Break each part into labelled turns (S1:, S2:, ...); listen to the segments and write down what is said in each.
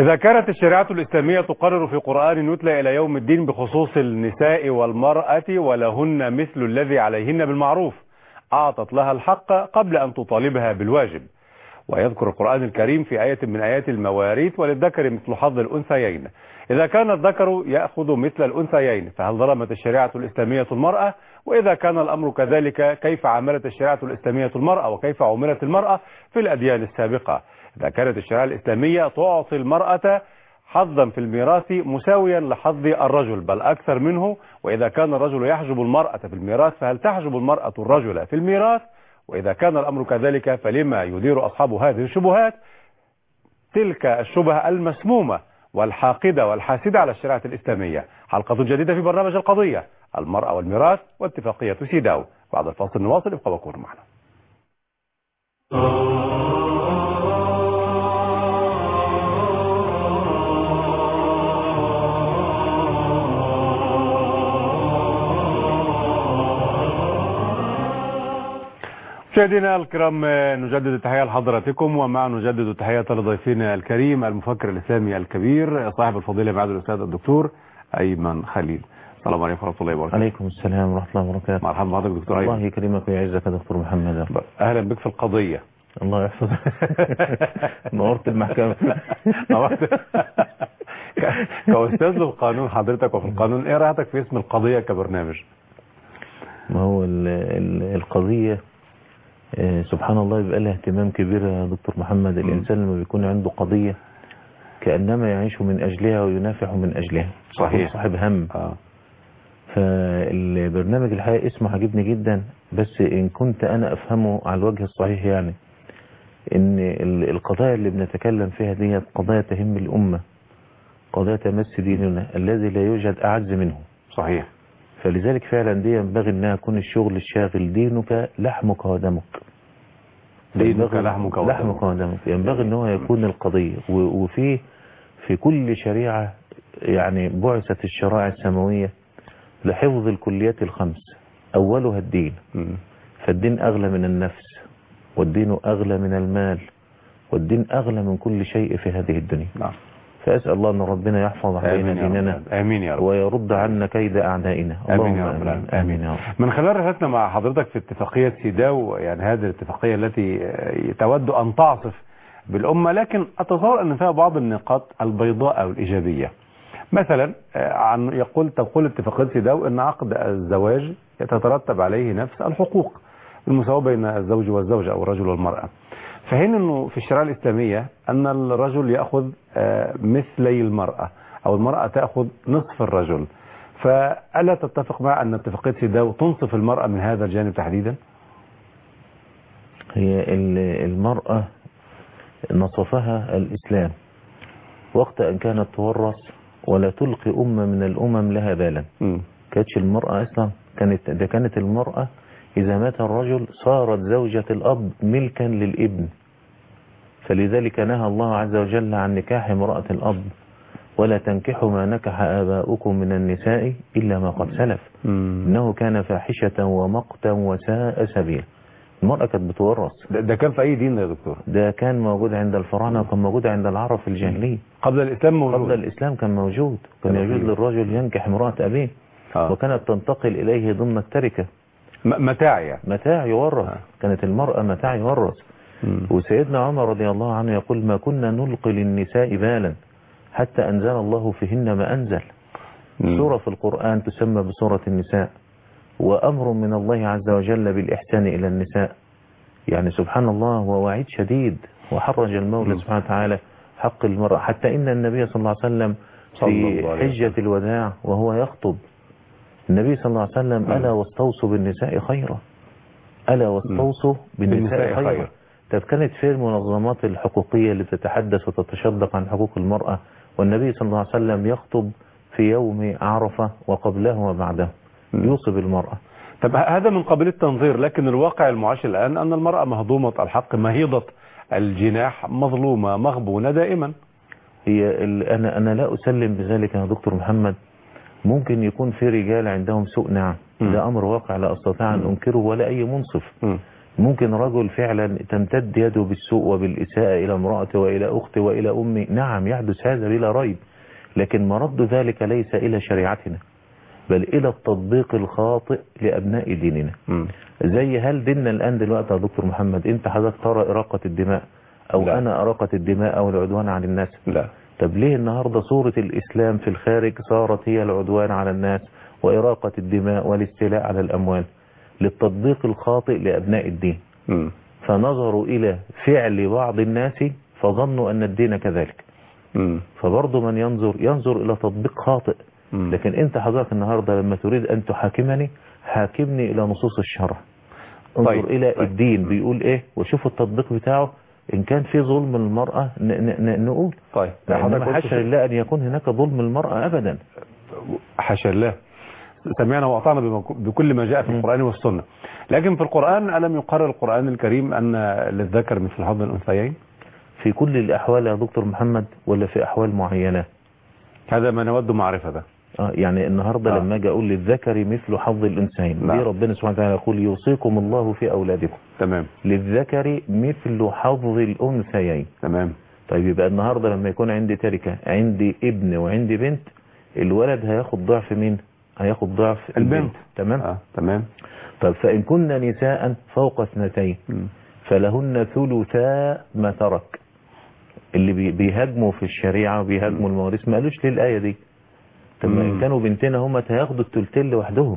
S1: إذا كانت الشريعة الإسلامية تقرر في قرآن يتلى إلى يوم الدين بخصوص النساء والمرأة ولهن مثل الذي عليهن بالمعروف أعطت لها الحق قبل أن تطالبها بالواجب ويذكر القرآن الكريم في آية من آيات المواريث وللذكر مثل حظ الأنثيين إذا كان الذكر يأخذ مثل الأنثيين فهل ظلمت الشريعة الإسلامية المرأة وإذا كان الأمر كذلك كيف عاملت الشريعة الإسلامية المرأة وكيف عملت المرأة في الأديان السابقة إذا كانت الشريعة الإسلامية تعطي المرأة حظا في الميراث مساويا لحظ الرجل بل أكثر منه وإذا كان الرجل يحجب المرأة في الميراث فهل تحجب المرأة الرجل في الميراث وإذا كان الأمر كذلك فلما يدير أصحاب هذه الشبهات تلك الشبهة المسمومة والحاقدة والحاسدة على الشريعة الإسلامية حلقة جديدة في برنامج القضية المرأة والميراث واتفاقية سيداو بعد الفاصل نواصل ابقوا وكونوا معنا مشاهدينا الكرام نجدد التحية لحضراتكم ومع نجدد التحية لضيفنا الكريم المفكر الإسلامي الكبير صاحب الفضيلة معالي الأستاذ الدكتور أيمن خليل السلام عليكم ورحمة الله وبركاته
S2: عليكم السلام ورحمة الله وبركاته
S1: مرحبا بحضرتك دكتور أيمن
S2: الله يكرمك ويعزك يا دكتور محمد
S1: أهلا بك في القضية
S2: الله يحفظك نورت المحكمة
S1: نورت. كأستاذ للقانون حضرتك وفي القانون إيه رأيك في اسم القضية كبرنامج
S2: ما هو ال ال القضية آه، سبحان الله يبقى لها اهتمام كبير يا دكتور محمد الإنسان لما بيكون عنده قضية كأنما يعيش من أجلها وينافح من أجلها
S1: صحيح.
S2: يكون صاحب هم
S1: آه.
S2: فالبرنامج الحقيقة اسمه عجبني جدا بس إن كنت أنا أفهمه على الوجه الصحيح يعني إن ال- القضايا اللي بنتكلم فيها دي قضايا تهم الأمة قضايا تمس ديننا الذي لا يوجد أعز منه
S1: صحيح
S2: فلذلك فعلا دي ينبغي أنها يكون الشغل الشاغل دينك لحمك ودمك
S1: دينك
S2: ينبغي-
S1: لحمك ودمك.
S2: لحمك ودمك ينبغي ان هو يكون القضية و- وفي في كل شريعة يعني بعثت الشرائع السماوية لحفظ الكليات الخمس أولها الدين
S1: مم.
S2: فالدين أغلى من النفس والدين أغلى من المال والدين أغلى من كل شيء في هذه الدنيا
S1: نعم
S2: فأسأل الله أن ربنا يحفظ علينا
S1: آمين يا رب
S2: ديننا
S1: العالمين. آمين يا رب
S2: ويرد عنا كيد أعدائنا
S1: آمين يا
S2: اللهم
S1: رب العالمين.
S2: آمين يا رب
S1: من خلال رحلتنا مع حضرتك في اتفاقية سيداو يعني هذه الاتفاقية التي تود أن تعصف بالأمة لكن أتصور أن فيها بعض النقاط البيضاء أو الإيجابية مثلا آه، عن يقول تقول اتفاقية سيداو أن عقد الزواج يتترتب عليه نفس الحقوق المساواة بين الزوج والزوجة أو الرجل والمرأة فهنا أنه في الشريعة الإسلامية أن الرجل يأخذ آه، مثلي المرأة أو المرأة تأخذ نصف الرجل فألا تتفق مع أن اتفاقية سيداو تنصف المرأة من هذا الجانب تحديدا
S2: هي ال- المرأة نصفها الإسلام وقت أن كانت تورث ولا تلقي أمة من الأمم لها بالا
S1: مم.
S2: كانتش المرأة أصلا كانت ده كانت المرأة إذا مات الرجل صارت زوجة الأب ملكا للابن فلذلك نهى الله عز وجل عن نكاح امرأة الأب ولا تنكحوا ما نكح آباؤكم من النساء إلا ما قد سلف
S1: مم.
S2: إنه كان فاحشة ومقتا وساء سبيلا المرأة كانت بتورث
S1: ده, ده كان في أي دين ده يا دكتور
S2: ده كان موجود عند الفراعنة وكان موجود عند العرب في الجاهلية
S1: قبل الإسلام موجود
S2: قبل الإسلام كان موجود كان
S1: جميل.
S2: يجوز للرجل ينكح امرأة أبيه
S1: آه.
S2: وكانت تنتقل إليه ضمن التركة
S1: م- متاع يعني
S2: متاع يورث
S1: آه.
S2: كانت المرأة متاع يورث
S1: مم.
S2: وسيدنا عمر رضي الله عنه يقول ما كنا نلقي للنساء بالا حتى أنزل الله فيهن ما أنزل
S1: مم.
S2: سورة في القرآن تسمى بسورة النساء وأمر من الله عز وجل بالإحسان إلى النساء يعني سبحان الله ووعيد شديد وحرج المولى
S1: مم.
S2: سبحانه وتعالى حق المرأة حتى إن النبي صلى الله عليه وسلم
S1: صلى
S2: في
S1: الله عليه
S2: حجة الوداع وهو يخطب النبي صلى الله عليه وسلم
S1: مم.
S2: ألا واستوصوا بالنساء خيرا ألا واستوصوا بالنساء
S1: بالنساء
S2: خيرا
S1: خيرا.
S2: طب كانت فين المنظمات الحقوقية اللي بتتحدث وتتشدق عن حقوق المرأة والنبي صلى الله عليه وسلم يخطب في يوم عرفة وقبله وبعده
S1: مم.
S2: يوصي بالمرأة
S1: طب ه- هذا من قبيل التنظير لكن الواقع المعاش الآن أن المرأة مهضومة الحق مهيضة الجناح مظلومة مغبونة دائما
S2: هي ال... أنا أنا لا أسلم بذلك يا دكتور محمد ممكن يكون في رجال عندهم سوء نعم
S1: مم.
S2: ده أمر واقع لا أستطيع أن
S1: مم.
S2: أنكره ولا أي منصف
S1: مم.
S2: ممكن رجل فعلا تمتد يده بالسوء وبالإساءة إلى امرأته وإلى أخته وإلى أمه نعم يحدث هذا بلا ريب لكن مرد ذلك ليس إلى شريعتنا بل إلى التطبيق الخاطئ لأبناء ديننا
S1: مم.
S2: زي هل ديننا الآن دلوقتي يا دكتور محمد أنت حضرتك ترى إراقة الدماء أو
S1: لا.
S2: أنا أراقة الدماء أو العدوان على الناس
S1: لا
S2: طب ليه النهاردة صورة الإسلام في الخارج صارت هي العدوان على الناس وإراقة الدماء والاستيلاء على الأموال للتطبيق الخاطئ لأبناء الدين
S1: مم.
S2: فنظروا إلى فعل بعض الناس فظنوا أن الدين كذلك
S1: مم.
S2: فبرضه من ينظر ينظر إلى تطبيق خاطئ
S1: مم.
S2: لكن أنت حضرتك النهاردة لما تريد أن تحاكمني حاكمني إلى نصوص الشرع انظر
S1: طيب،
S2: إلى
S1: طيب.
S2: الدين بيقول إيه وشوف التطبيق بتاعه إن كان في ظلم المرأة ن- ن- ن- نقول
S1: طيب
S2: إنما
S1: قلت
S2: حاشا لله أن يكون هناك ظلم المرأة أبدا
S1: حاشا الله سمعنا واطعنا بما- بكل ما جاء في
S2: مم.
S1: القرآن والسنة لكن في القرآن ألم يقرر القرآن الكريم أن للذكر مثل حظ الأنثيين
S2: في كل الأحوال يا دكتور محمد ولا في أحوال معينة
S1: هذا ما نود معرفته
S2: آه يعني النهاردة
S1: آه.
S2: لما أجي أقول للذكر مثل حظ الأنثيين
S1: نعم.
S2: دي ربنا سبحانه وتعالى يقول يوصيكم الله في أولادكم
S1: تمام
S2: للذكر مثل حظ الأنثيين
S1: تمام
S2: طيب يبقى النهاردة لما يكون عندي تركة عندي ابن وعندي بنت الولد هياخد ضعف مين هياخد ضعف
S1: البنت.
S2: تمام
S1: آه. تمام
S2: طيب فإن كنا نساء فوق اثنتين
S1: مم.
S2: فلهن ثلثا ما ترك اللي بي- بيهاجموا في الشريعة وبيهاجموا المواريث ما قالوش ليه الآية دي طب ما
S1: مم.
S2: إن كانوا بنتين هم هياخدوا التلتين لوحدهم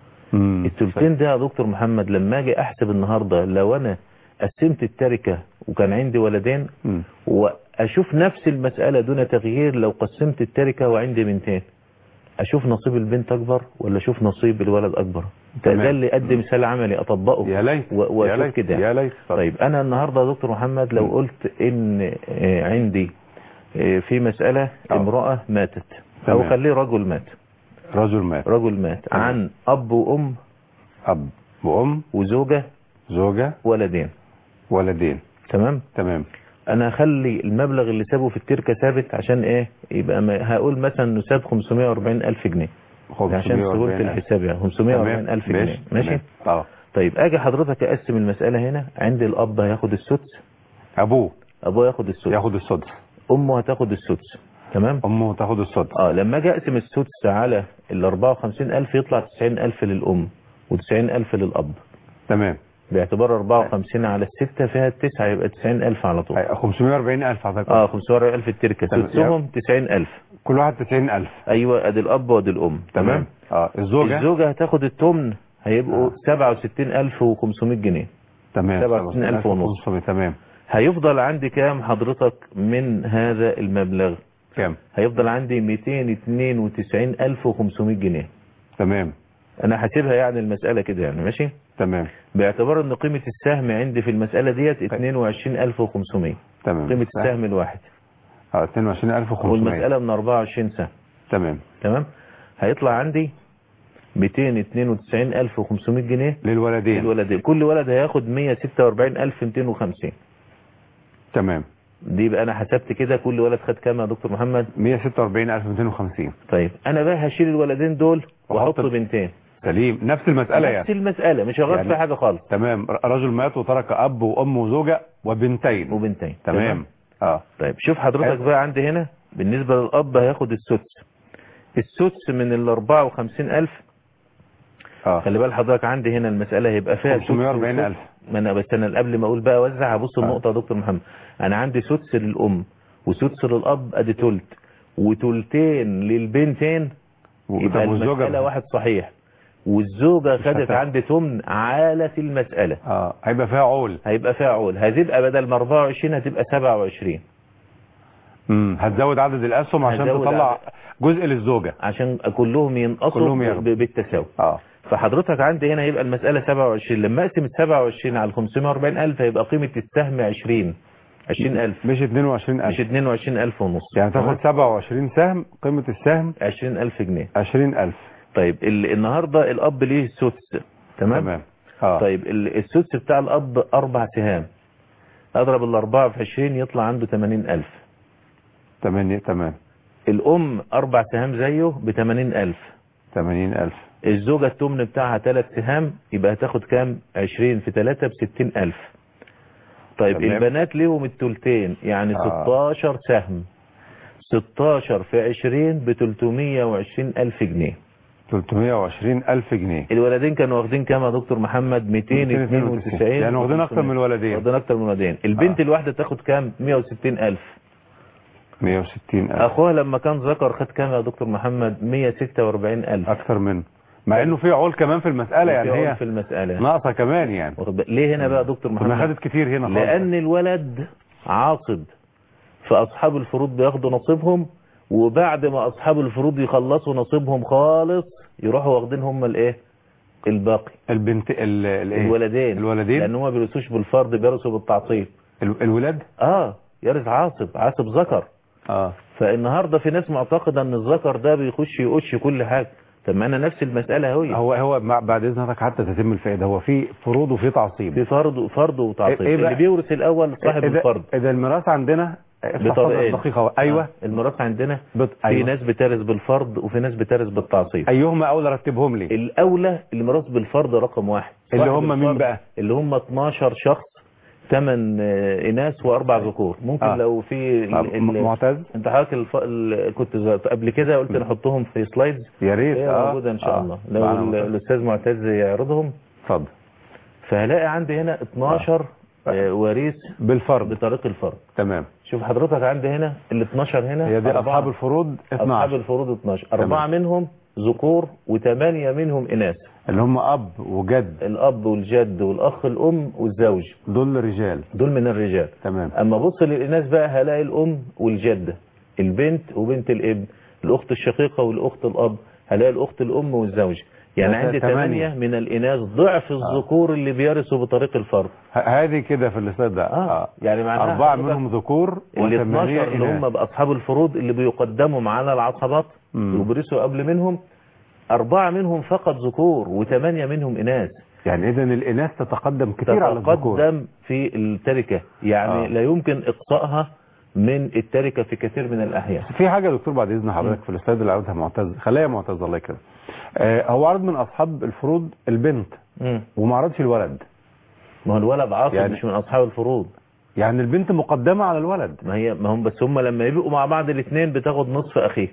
S1: مم.
S2: التلتين ده يا دكتور محمد لما اجي احسب النهاردة لو انا قسمت التركة وكان عندي ولدين
S1: مم.
S2: واشوف نفس المسألة دون تغيير لو قسمت التركة وعندي بنتين اشوف نصيب البنت اكبر ولا اشوف نصيب الولد اكبر
S1: تمام.
S2: ده اللي قد مثال عملي اطبقه
S1: يا ليت
S2: و-
S1: يا
S2: واشوف
S1: ليت
S2: كده
S1: يا ليت
S2: طيب انا النهاردة يا دكتور محمد لو
S1: مم.
S2: قلت ان آه، عندي آه، في مسألة
S1: آه.
S2: امرأة ماتت او
S1: تمام.
S2: خليه رجل مات
S1: رجل مات
S2: رجل مات
S1: تمام.
S2: عن اب وام
S1: أب وأم
S2: وزوجة
S1: زوجة
S2: ولدين
S1: ولدين
S2: تمام
S1: تمام
S2: انا هخلي المبلغ اللي سابه في التركة ثابت عشان ايه يبقى ما هقول مثلا انه ساب 540 الف جنيه عشان سهولة
S1: 540 ألف.
S2: الحساب يعني 540
S1: تمام.
S2: الف جنيه ماشي
S1: تمام. اه
S2: طيب اجي حضرتك اقسم المسألة هنا عندي الاب هياخد السدس
S1: أبوه
S2: ابوه ياخد السدس
S1: ياخد السدس
S2: امه هتاخد السدس تمام
S1: أمه تاخد السدس
S2: اه لما اجي اقسم السدس على ال 54 الف يطلع 90 الف للام و90 الف للاب
S1: تمام
S2: باعتبار 54 على الستة فيها التسعة يبقى 90 الف على طول
S1: أي- 540 ألف حضرتك
S2: اه 540 الف التركة
S1: تمام.
S2: سدسهم 90 الف
S1: كل واحد 90 ألف
S2: ايوه ادي الاب وادي الام
S1: تمام اه الزوجة
S2: الزوجة هتاخد التمن هيبقوا
S1: آه.
S2: 67500 جنيه
S1: تمام
S2: 67,000 ونص.
S1: 500 تمام
S2: هيفضل عندي كام حضرتك من هذا المبلغ
S1: كام
S2: هيفضل عندي 292500 جنيه
S1: تمام
S2: انا حاسبها يعني المسألة كده يعني ماشي
S1: تمام
S2: باعتبار ان قيمة السهم عندي في المسألة ديت 22500
S1: تمام
S2: قيمة السهم الواحد
S1: اه 22500
S2: والمسألة من 24 سهم
S1: تمام
S2: تمام هيطلع عندي 292500 جنيه
S1: للولدين
S2: الولدين كل ولد هياخد 146250
S1: تمام
S2: دي بقى انا حسبت كده كل ولد خد كام يا دكتور محمد
S1: 146250
S2: طيب انا بقى هشيل الولدين دول
S1: وأحط
S2: واحط
S1: ال-
S2: بنتين
S1: سليم نفس المسألة
S2: نفس
S1: يعني
S2: المسألة مش هغير
S1: يعني-
S2: في حاجة خالص
S1: تمام ر- رجل مات وترك أب وأم وزوجة وبنتين
S2: وبنتين
S1: تمام اه
S2: طيب شوف حضرتك
S1: حلو.
S2: بقى عندي هنا بالنسبة للأب هياخد السدس السدس من ال 54000
S1: اه
S2: خلي بال حضرتك عندي هنا المسألة هيبقى فيها سدس
S1: 540,000.
S2: وسدس. ما انا بس انا قبل ما اقول بقى وزع هبص
S1: آه.
S2: النقطة يا دكتور محمد انا عندي سدس للأم وسدس للأب ادي تلت وتلتين للبنتين يبقى المسألة واحد صحيح والزوجة خدت
S1: هتاخد.
S2: عندي تمن عالة المسألة
S1: اه هيبقى فيها عول
S2: هيبقى فيها عول هتبقى بدل ما 24 هتبقى 27
S1: امم هتزود عدد الأسهم عشان
S2: هتزود
S1: تطلع
S2: عدد.
S1: جزء للزوجة
S2: عشان كلهم ينقصوا
S1: كلهم
S2: ب-
S1: ياخدوا.
S2: ب- بالتساوي
S1: اه
S2: فحضرتك عندي هنا يبقى المسألة 27 لما اقسم ال 27 على 540 ألف هيبقى قيمة السهم 20 20000
S1: مش 22000
S2: مش 22000 ونص
S1: يعني تاخد 27 سهم قيمة السهم
S2: 20000 جنيه
S1: 20000
S2: طيب ال- النهاردة الأب ليه سدس تمام
S1: تمام اه
S2: طيب ال- السدس بتاع الأب أربع سهام أضرب الأربعة في 20 يطلع عنده 80000
S1: تمام تمام
S2: الأم أربع سهام زيه ب 80000
S1: 80000
S2: الزوجة التمن بتاعها ثلاث سهام يبقى هتاخد كام 20 في 3 ب 60000 طيب
S1: تمام.
S2: البنات ليهم التلتين يعني
S1: آه.
S2: 16 سهم 16 في 20 ب 320 ألف جنيه
S1: 320 ألف جنيه
S2: الولدين كانوا واخدين كام يا دكتور محمد 292
S1: يعني واخدين أكتر من الولدين
S2: واخدين اكتر من الولدين البنت
S1: آه.
S2: الواحدة تاخد كام 160 ألف
S1: 160 ألف
S2: اخوها لما كان ذكر خد كام يا دكتور محمد 146 ألف
S1: أكتر منه مع إنه في عول كمان في المسألة يعني
S2: في عون
S1: هي
S2: في المسألة
S1: ناقصة كمان يعني
S2: واخد بالك؟ ليه هنا بقى يا دكتور
S1: كنا
S2: محمد
S1: خدت كتير هنا خالص
S2: لان الولد عاصب فاصحاب الفروض بياخدوا نصيبهم وبعد ما اصحاب الفروض يخلصوا نصيبهم خالص يروحوا واخدين هم الايه الباقي
S1: البنت ال- الايه
S2: الولدين
S1: الولدين
S2: لان هم ما بيرثوش بالفرض بيرثوا بالتعصيب
S1: ال- الولاد
S2: اه يرث عاصب عاصب ذكر
S1: اه
S2: فالنهارده في ناس معتقده ان الذكر ده بيخش يقش كل حاجه طب ما انا نفس المساله اهي
S1: هو هو مع- بعد اذن حضرتك حتى تتم الفائده هو في فروض وفي تعصيب
S2: في فرض فرض وتعصيب
S1: إيه بقى؟
S2: اللي بيورث الاول صاحب
S1: إذا-
S2: الفرض
S1: اذا الميراث عندنا
S2: بطريقين
S1: دقيقه ايوه
S2: آه. الميراث عندنا
S1: بط...
S2: في
S1: أيوة.
S2: ناس بترث بالفرض وفي ناس بترث بالتعصيب
S1: ايهما اولى رتبهم لي
S2: الاولى الميراث بالفرض رقم واحد
S1: اللي
S2: صاحب
S1: هم مين
S2: الفرض
S1: بقى؟
S2: اللي هم 12 شخص ثمان اناث واربع ذكور ممكن
S1: آه.
S2: لو في ال-
S1: طب
S2: ال-
S1: م- معتز
S2: انت حضرتك الف... ال... كنت ز- قبل كده قلت نحطهم في سلايدز
S1: يا ريت
S2: هي
S1: اه
S2: موجوده ان شاء
S1: آه.
S2: الله لو
S1: معنا
S2: ال-
S1: معتز.
S2: الاستاذ معتز يعرضهم
S1: اتفضل
S2: فهلاقي عندي هنا 12 آه، وريث
S1: بالفرض
S2: بطريق الفرض
S1: تمام
S2: شوف حضرتك عندي هنا ال 12 هنا
S1: هي دي
S2: أربعة-
S1: اصحاب الفروض
S2: أصحاب
S1: 12
S2: الفروض 12 أربعة منهم ذكور وثمانية منهم إناث
S1: اللي هم اب وجد
S2: الأب والجد والأخ الأم والزوج
S1: دول رجال
S2: دول من الرجال
S1: تمام
S2: أما بص للإناث بقى هلاقي الأم والجدة البنت وبنت الابن الأخت الشقيقة والأخت الأب هلاقي الأخت الأم والزوج يعني
S1: ده
S2: عندي
S1: تمانية.
S2: ثمانية من الإناث ضعف الذكور اللي بيرثوا بطريق الفرض
S1: ه- هذه كده في الاستاذ ده
S2: آه. يعني معناها
S1: أربعة
S2: حضرتك
S1: منهم ذكور
S2: ال
S1: وثمانية
S2: 12 اللي هم
S1: إناث
S2: بأصحاب الفروض اللي بيقدموا على العصبات
S1: مم.
S2: وبيرثوا قبل منهم أربعة منهم فقط ذكور وثمانية منهم إناث
S1: يعني إذا الإناث تتقدم كتير على الذكور
S2: تتقدم في التركة يعني
S1: آه.
S2: لا يمكن إقصائها من التركة في كثير من الأحيان
S1: في حاجة يا دكتور بعد إذن حضرتك في الأستاذ اللي عاوزها معتز خليها معتز الله يكرمك آه هو عرض من أصحاب الفروض البنت
S2: مم.
S1: وما عرضش الولد
S2: ما هو الولد عاصب
S1: يعني-
S2: مش من أصحاب الفروض
S1: يعني البنت مقدمة على الولد
S2: ما هي ما هم بس هم لما يبقوا مع بعض الاثنين بتاخد نصف أخيه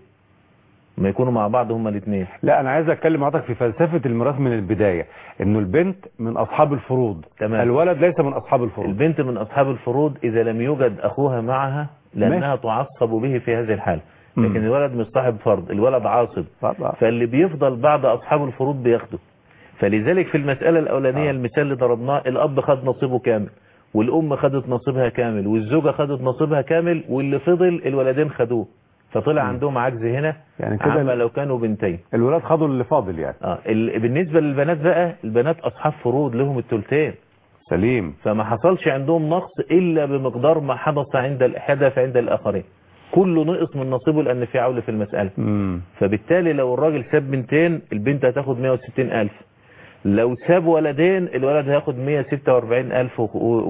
S2: ما يكونوا مع بعض هم الاثنين
S1: لا أنا عايز أتكلم معاك في فلسفة الميراث من البداية إنه البنت من أصحاب الفروض
S2: تمام.
S1: الولد ليس من أصحاب الفروض
S2: البنت من أصحاب الفروض إذا لم يوجد أخوها معها لأنها تعصب به في هذه الحالة
S1: مم.
S2: لكن الولد مش صاحب فرض الولد عاصب
S1: طبعا.
S2: فاللي بيفضل بعد أصحاب الفروض بياخده فلذلك في المسألة الأولانية
S1: آه.
S2: المثال اللي ضربناه الأب خد نصيبه كامل والأم خدت نصيبها كامل والزوجة خدت نصيبها كامل واللي فضل الولدين خدوه فطلع عندهم عجز هنا
S1: يعني كده
S2: عما
S1: ال-
S2: لو كانوا بنتين
S1: الولاد خدوا اللي فاضل يعني
S2: آه. ال- بالنسبة للبنات بقى البنات أصحاب فروض لهم التلتين
S1: سليم
S2: فما حصلش عندهم نقص إلا بمقدار ما حدث عند ال- حدث عند الآخرين كله نقص من نصيبه لأن في عول في المسألة
S1: مم.
S2: فبالتالي لو الراجل ساب بنتين البنت هتاخد 160 ألف لو ساب ولدين الولد هياخد 146 ألف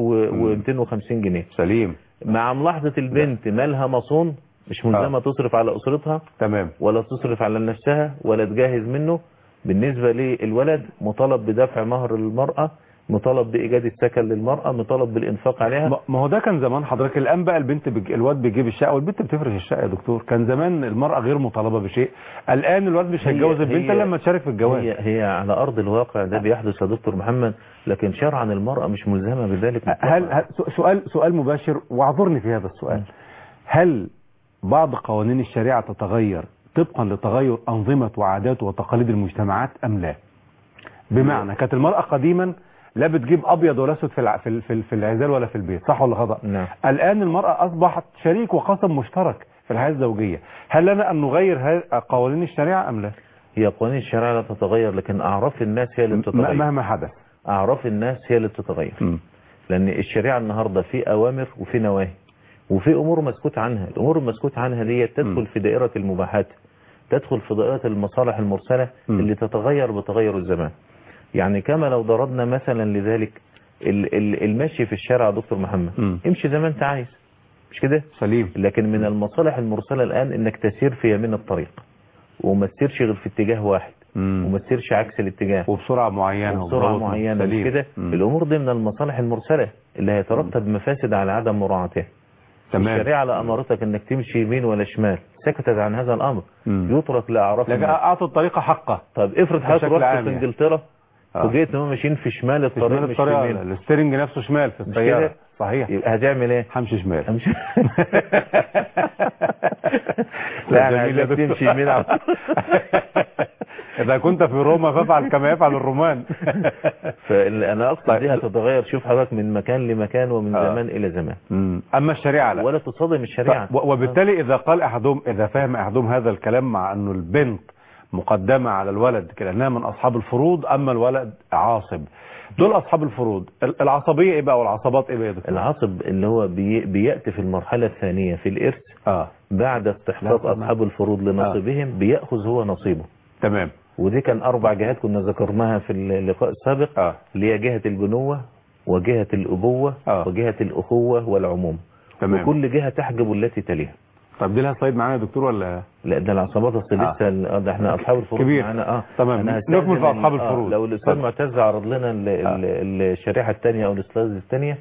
S2: و250 جنيه
S1: سليم
S2: مع ملاحظة البنت مالها مصون مش ملزمة
S1: آه.
S2: تصرف على أسرتها
S1: تمام
S2: ولا تصرف على نفسها ولا تجهز منه بالنسبة للولد مطالب بدفع مهر للمرأة مطالب بإيجاد السكن للمرأة مطالب بالإنفاق عليها
S1: ما- ما هو ده كان زمان حضرتك الان بقى البنت بج... الواد بيجيب الشقه والبنت بتفرش الشقه يا دكتور كان زمان المراه غير مطالبه بشيء الان الواد مش
S2: هي-
S1: هيتجوز البنت
S2: هي-
S1: الا لما تشارك في الجواز
S2: هي, هي على أرض الواقع ده بيحدث يا دكتور محمد لكن شرعا المرأة مش ملزمة بذلك مطلقاً.
S1: هل, هل سو- سؤال سؤال مباشر واعذرني في هذا السؤال هل بعض قوانين الشريعه تتغير طبقا لتغير انظمه وعادات وتقاليد المجتمعات ام لا بمعنى كانت المراه قديما لا بتجيب ابيض ولا اسود في الع- في ال- في ال- في العزال ولا في البيت صح ولا خطا
S2: نعم
S1: الآن المرأة أصبحت شريك وقسم مشترك في الحياة الزوجية هل لنا أن نغير ه- قوانين الشريعة أم لا
S2: هي قوانين الشرع لا تتغير لكن أعراف الناس هي اللي
S1: م-
S2: بتتغير
S1: مهما حدث
S2: أعراف الناس هي اللي بتتغير لأن الشريعة النهاردة في أوامر وفي نواهي وفي أمور مسكوت عنها الأمور المسكوت عنها دي
S1: م.
S2: تدخل في دائرة المباحات تدخل في دائرة المصالح المرسلة
S1: م.
S2: اللي تتغير بتغير الزمان يعني كما لو ضربنا مثلا لذلك ال- ال- المشي في الشارع يا دكتور محمد
S1: م.
S2: امشي زي ما انت عايز مش كده
S1: سليم
S2: لكن من المصالح المرسلة الآن انك تسير في يمين الطريق وما تسيرش غير في اتجاه واحد
S1: مم.
S2: وما تسيرش عكس الاتجاه
S1: وبسرعة معينة
S2: بسرعة
S1: وبضبط
S2: معينة مش
S1: سليم.
S2: كده
S1: مم.
S2: الأمور دي من المصالح المرسلة اللي هيترتب مفاسد على عدم مراعاتها
S1: تمام
S2: الشريعة لا أمرتك أنك تمشي يمين ولا شمال سكتت عن هذا الأمر
S1: مم.
S2: يترك لأعراف
S1: لكن
S2: الناس.
S1: أعطوا الطريقة حقه
S2: طب افرض حضرتك
S1: بشكل
S2: رحت
S1: عام
S2: في
S1: يعني.
S2: انجلترا
S1: آه.
S2: وجيت هم ماشيين في شمال
S1: في
S2: الطريق
S1: شمال
S2: مش في
S1: الطريقة
S2: يمين
S1: الستيرنج نفسه شمال في السيارة
S2: كده؟
S1: صحيح
S2: يبقى هتعمل ايه؟
S1: همشي شمال
S2: همشي لا انا
S1: جميل يا
S2: عايزك
S1: دكتور.
S2: تمشي يمين على طول.
S1: إذا كنت في روما فافعل كما يفعل الرومان
S2: فانا اقصد
S1: طيب.
S2: دي هتتغير شوف حضرتك من مكان لمكان ومن
S1: آه.
S2: زمان الى زمان
S1: مم. أما الشريعة لا
S2: ولا تصادم الشريعه
S1: ف- و- وبالتالي إذا قال أحدهم إذا فهم أحدهم هذا الكلام مع أنه البنت مقدمة على الولد كأنها من أصحاب الفروض أما الولد عاصب دول أصحاب الفروض ال- العصبية إيه بقى والعصبات إيه بقى يا دكتور؟
S2: العصب اللي هو بي بياتي في المرحله الثانيه في الارث
S1: آه
S2: بعد استحقاق
S1: لا، تمام.
S2: اصحاب الفروض لنصيبهم بياخذ هو نصيبه
S1: تمام
S2: ودي كان اربع جهات كنا ذكرناها في اللقاء السابق
S1: آه
S2: اللي هي جهه البنوه وجهه الابوه
S1: آه.
S2: وجهه الاخوه والعموم
S1: تمام
S2: وكل جهه تحجب التي تليها
S1: طب دي لها صيد معانا يا دكتور ولا
S2: لا ده العصابات اصل
S1: آه.
S2: لسه ال- آه، ده احنا اصحاب الفروض
S1: كبير.
S2: معانا اه
S1: تمام.
S2: أنا هستأذن
S1: نكمل في
S2: إن-
S1: أصحاب
S2: آه،
S1: الفروض.
S2: لو الاستاذ
S1: اتفضل.
S2: معتز عرض لنا ال- ال- الشريحه الثانيه او السلايد الثانيه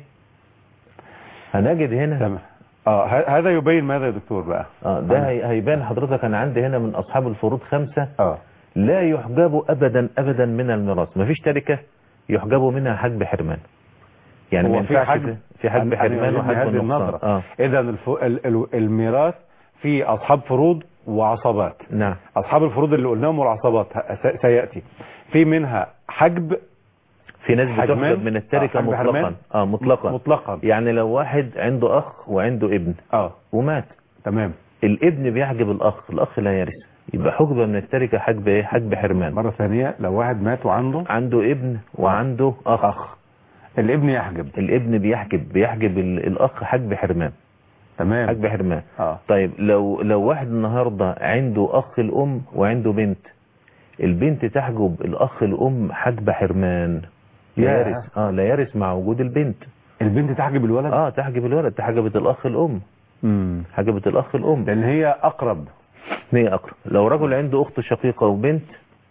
S2: هنجد هنا
S1: تمام اه ه- هذا يبين ماذا يا دكتور بقى
S2: اه ده هي- هيبان حضرتك انا عندي هنا من اصحاب الفروض خمسه
S1: اه
S2: لا يحجبوا ابدا ابدا من الميراث مفيش تركه يحجبوا منها حجب حرمان يعني ما
S1: هو في
S2: ينفعش
S1: حجب
S2: في حجب
S1: أن- أن
S2: حرمان
S1: يعجبني
S2: وحجب
S1: هذه
S2: نقصان
S1: النظرة
S2: اه
S1: اذا الف... ال... ال... الميراث في اصحاب فروض وعصبات
S2: نعم
S1: اصحاب الفروض اللي قلناهم والعصبات ه- س- سياتي في منها حجب
S2: في ناس
S1: حجمان؟
S2: بتحجب من التركه
S1: آه، حجب حرمان؟
S2: مطلقا اه مطلقا
S1: مطلقا
S2: يعني لو واحد عنده اخ وعنده ابن
S1: اه
S2: ومات
S1: تمام
S2: الابن بيحجب الاخ الاخ لا يرث يبقى حجبه من التركه حجب ايه حجب حرمان
S1: مره ثانيه لو واحد مات وعنده
S2: عنده ابن وعنده اخ,
S1: اخ الابن يحجب
S2: الابن بيحجب بيحجب ال- الاخ حجب حرمان
S1: تمام
S2: حجب حرمان
S1: اه
S2: طيب لو لو واحد النهارده عنده اخ الام وعنده بنت البنت تحجب الاخ الام حجب حرمان لا
S1: ياه.
S2: يرث اه لا يرث مع وجود البنت
S1: البنت تحجب الولد
S2: اه تحجب الولد تحجبت الاخ الام
S1: امم
S2: حجبت الاخ الام
S1: لان هي اقرب
S2: هي اقرب لو رجل عنده اخت شقيقه وبنت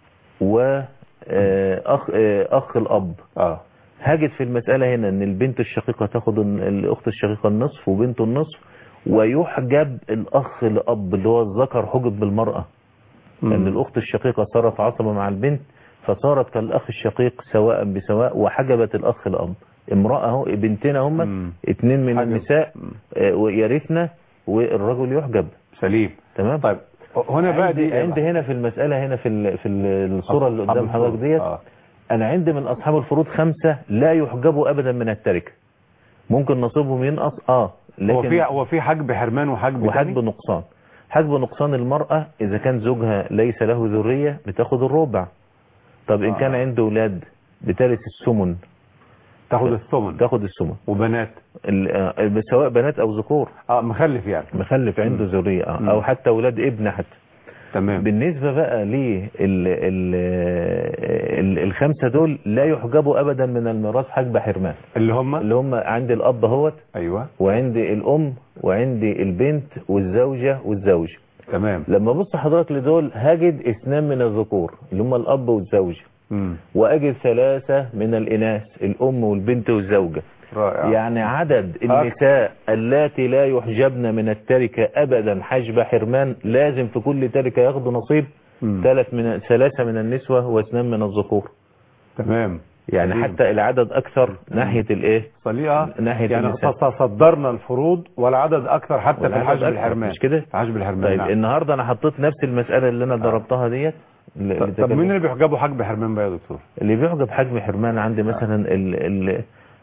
S2: و آه، اخ آه، اخ الاب
S1: اه
S2: هاجد في المساله هنا ان البنت الشقيقه تاخد ال- الاخت الشقيقه النصف وبنته النصف ويحجب الاخ الاب اللي هو الذكر حجب بالمراه لان
S1: مم.
S2: الاخت الشقيقه صارت عصبه مع البنت فصارت كالاخ الشقيق سواء بسواء وحجبت الاخ الاب امراه اهو بنتنا هم
S1: مم.
S2: اتنين من
S1: حجب.
S2: النساء
S1: مم.
S2: آه، ويرثنا والرجل يحجب
S1: سليم
S2: تمام
S1: طيب هنا بقى
S2: عندي,
S1: دي
S2: عندي هنا في المسألة هنا في ال- في ال- الصورة اللي
S1: أصحاب
S2: قدام
S1: الفروض.
S2: حضرتك ديت
S1: آه.
S2: أنا عندي من أصحاب الفروض خمسة لا يحجبوا أبدا من التركة ممكن نصيبهم ينقص آه
S1: هو في
S2: لكن
S1: هو في حجب حرمان وحجب
S2: وحجب
S1: تاني؟
S2: نقصان حجب نقصان المرأة إذا كان زوجها ليس له ذرية بتاخد الربع طب إن
S1: آه.
S2: كان عنده أولاد بترث السمن
S1: تاخد الثمن
S2: تاخد السمن
S1: وبنات
S2: ال- آه، سواء بنات أو ذكور
S1: اه مخلف يعني
S2: مخلف عنده ذرية آه.
S1: مم.
S2: أو حتى أولاد ابن حتى
S1: تمام
S2: بالنسبة بقى لل ال ال ال الخمسة دول لا يحجبوا أبدا من الميراث حجب حرمان
S1: اللي هم
S2: اللي هم عندي الأب هوت
S1: ايوه
S2: وعندي الأم وعندي البنت والزوجة والزوج
S1: تمام
S2: لما بص حضرتك لدول هجد اثنان من الذكور اللي هم الأب والزوج
S1: مم.
S2: وأجد ثلاثة من الإناث الأم والبنت والزوجة
S1: رائع
S2: يعني عدد النساء اللاتي لا يحجبن من التركة أبدا حجب حرمان لازم في كل تركة ياخدوا نصيب
S1: مم.
S2: ثلاث من ثلاثة من النسوة واثنان من الذكور
S1: تمام
S2: يعني
S1: عظيم.
S2: حتى العدد أكثر ناحية الإيه
S1: صليقة
S2: ناحية
S1: يعني
S2: النساء.
S1: ص- صدرنا الفروض والعدد اكثر حتى في
S2: والعدد
S1: الحجب
S2: أكثر،
S1: الحرمان
S2: مش كده؟
S1: في حجب الحرمان
S2: طيب
S1: نعم.
S2: النهاردة أنا حطيت نفس المسألة اللي أنا ضربتها ديت اللي
S1: طب- طب
S2: تكلم-
S1: مين اللي بيحجبوا حجب حرمان بقى يا دكتور
S2: اللي بيحجب حجم حرمان عندي مثلا ال ال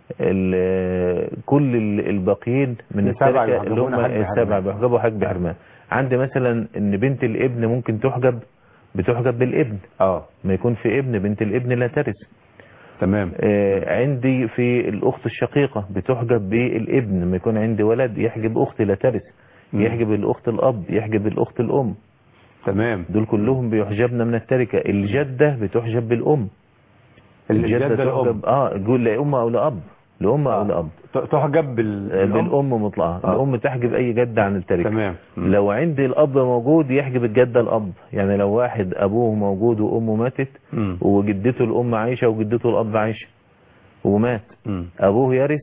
S2: ال كل ال- الباقيين من
S1: السبعة
S2: التركة اللي
S1: يحجبون
S2: هم
S1: حجب
S2: السبعة
S1: حرمان.
S2: بيحجبوا حجب حرمان عندي مثلا ان بنت الابن ممكن تحجب بتحجب بالابن
S1: اه
S2: ما يكون في ابن بنت الابن لا ترث
S1: تمام
S2: آه، عندي في الأخت الشقيقة بتحجب بالابن لما يكون عندي ولد يحجب أختي لا ترث
S1: مم.
S2: يحجب الأخت الأب يحجب الأخت الأم
S1: تمام
S2: دول كلهم بيحجبن من التركة الجدة بتحجب بالأم
S1: الجدة الأم
S2: تحجب اه يقول لا أم أو لا أب لأم أو
S1: آه.
S2: لأب
S1: ت- تحجب بال...
S2: آه،
S1: بالأم؟
S2: بالأم مطلقة
S1: آه.
S2: الأم تحجب أي جد عن التركة
S1: تمام مم.
S2: لو عندي الأب موجود يحجب الجدة الأب يعني لو واحد أبوه موجود وأمه ماتت
S1: مم.
S2: وجدته الأم عايشة وجدته الأب عايشة ومات
S1: مم.
S2: أبوه يرث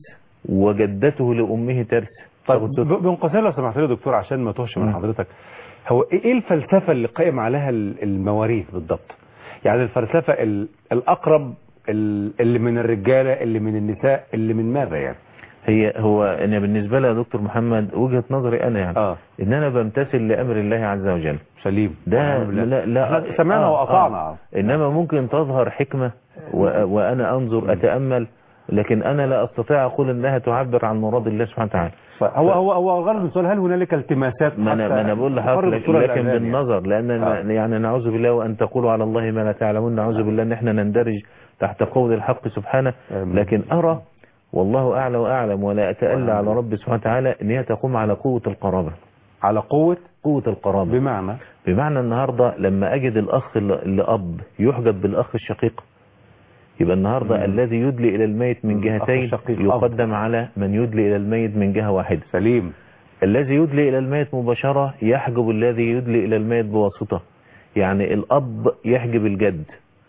S2: وجدته لأمه ترث
S1: طيب
S2: تاخد سدس.
S1: ب- بين قوسين لو سمحت لي يا دكتور عشان ما توهش من
S2: مم.
S1: حضرتك هو ايه إيه الفلسفه اللي قائم عليها ال- المواريث بالضبط يعني الفلسفه ال- الاقرب ال- اللي من الرجاله اللي من النساء اللي من ماذا يعني
S2: هي هو أنا بالنسبة لي يا دكتور محمد وجهة نظري أنا يعني
S1: اه
S2: إن أنا بمتثل لأمر الله عز وجل
S1: سليم
S2: ده
S1: والحمد لله.
S2: لا لا
S1: إحنا سمعنا
S2: آه،
S1: وأطعنا
S2: آه. انما ممكن تظهر حكمة و... وانا انظر اتامل لكن انا لا استطيع اقول انها تعبر عن مراد الله سبحانه وتعالى
S1: هو هو هو الغرض من السؤال هل هنالك التماسات
S2: ما انا
S1: حتى
S2: ما انا بقول
S1: تقرب
S2: لحضرتك
S1: الصورة
S2: لكن
S1: للأذهان يعني؟
S2: بالنظر لان
S1: آه.
S2: يعني نعوذ بالله وان تقولوا على الله ما لا تعلمون نعوذ بالله ان احنا نندرج تحت قول الحق سبحانه
S1: آمين.
S2: لكن ارى والله اعلى واعلم ولا اتألى على رب سبحانه وتعالى ان هي تقوم على قوة القرابة
S1: على قوه
S2: قوة القرابة
S1: بمعنى
S2: بمعنى النهاردة لما أجد الأخ اللي اللي أب يحجب بالأخ الشقيق يبقى النهاردة
S1: مم.
S2: الذي يدلي إلى الميت من
S1: مم.
S2: جهتين
S1: أخ شقيق
S2: يقدم على من يدلي إلى الميت من جهة واحدة
S1: سليم
S2: الذي يدلي إلى الميت مباشرة يحجب الذي يدلي إلى الميت بواسطة يعني الأب يحجب الجد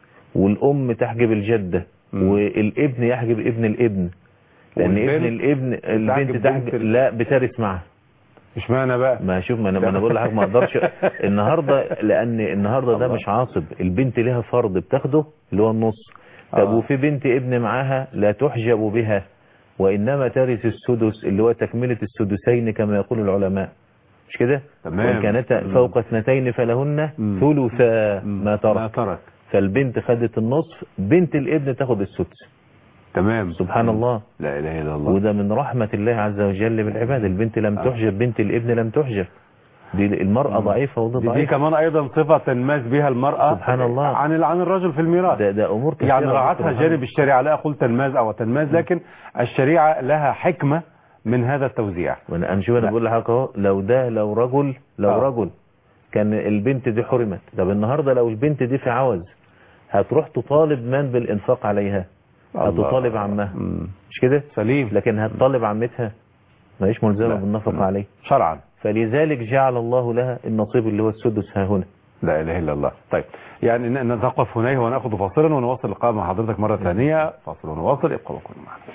S2: والأم تحجب الجدة
S1: مم.
S2: والابن يحجب ابن الابن لأن
S1: والبنت
S2: ابن الابن البنت
S1: بنت
S2: تحجب
S1: ال-
S2: لا بترث معه
S1: اشمعنى بقى
S2: ما شوف ما انا ما انا بقول لحضرتك ما اقدرش النهارده لان النهارده ده
S1: الله.
S2: مش عاصب البنت ليها فرض بتاخده اللي هو النص طب
S1: آه.
S2: وفي بنت ابن معاها لا تحجب بها وانما ترث السدس اللي هو تكمله السدسين كما يقول العلماء مش كده
S1: تمام.
S2: وان كانتا
S1: مم.
S2: فوق اثنتين فلهن
S1: مم.
S2: ثلثا
S1: مم.
S2: ما ترك
S1: ما ترك
S2: فالبنت خدت النصف بنت الابن تاخد السدس
S1: تمام
S2: سبحان الله
S1: لا اله الا الله
S2: وده من رحمة الله عز وجل بالعباد البنت لم
S1: آه.
S2: تحجب بنت الابن لم تحجب دي المرأة
S1: مم.
S2: ضعيفة وده
S1: دي, دي
S2: ضعيف
S1: كمان ايضا صفه تنماس بها المراه
S2: سبحان الله.
S1: عن ال- عن الرجل في الميراث
S2: ده, ده أمور كثيرة
S1: يعني
S2: دكتور
S1: رعتها
S2: محمد.
S1: جانب الشريعه لا اقول تنماز او تنماز لكن الشريعه لها حكمه من هذا التوزيع
S2: وانا انا شوف انا
S1: لا.
S2: بقول لحضرتك اهو لو ده لو رجل لو
S1: آه.
S2: رجل كان البنت دي حرمت طب النهارده لو البنت دي في عوز هتروح تطالب من بالانفاق عليها
S1: الله.
S2: هتطالب عمها
S1: مم.
S2: مش كده
S1: سليم
S2: لكن هتطالب عمتها ما هيش ملزمة
S1: لا.
S2: بالنفقة عليه
S1: شرعا
S2: فلذلك جعل الله لها النصيب اللي هو السدس ها هنا
S1: لا اله الا الله طيب يعني ن- نتوقف هنا وناخذ فاصلا ونواصل اللقاء مع حضرتك مره ثانيه فاصل ونواصل ابقوا وكونوا معنا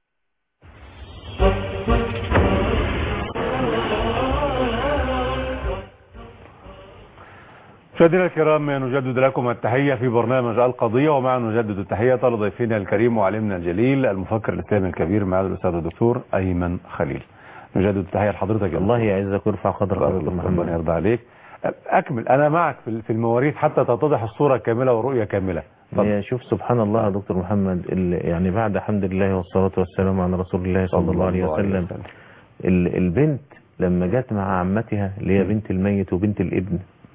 S1: مشاهدينا الكرام نجدد لكم التحية في برنامج القضية ومع نجدد التحية لضيفنا الكريم وعلمنا الجليل المفكر الإسلامي الكبير معالي الأستاذ الدكتور أيمن خليل نجدد التحية لحضرتك يا
S2: الله
S1: دكتور.
S2: يعزك ويرفع قدر
S1: الله
S2: حضرتك
S1: ربنا
S2: محمد
S1: يرضى عليك أكمل أنا معك في في المواريث حتى تتضح الصورة كاملة والرؤية كاملة اتفضل.
S2: هي شوف سبحان الله يا دكتور محمد ال- يعني بعد حمد الله والصلاة والسلام على رسول الله صلى الله عليه وسلم ال- البنت لما جت مع عمتها اللي هي بنت الميت وبنت الابن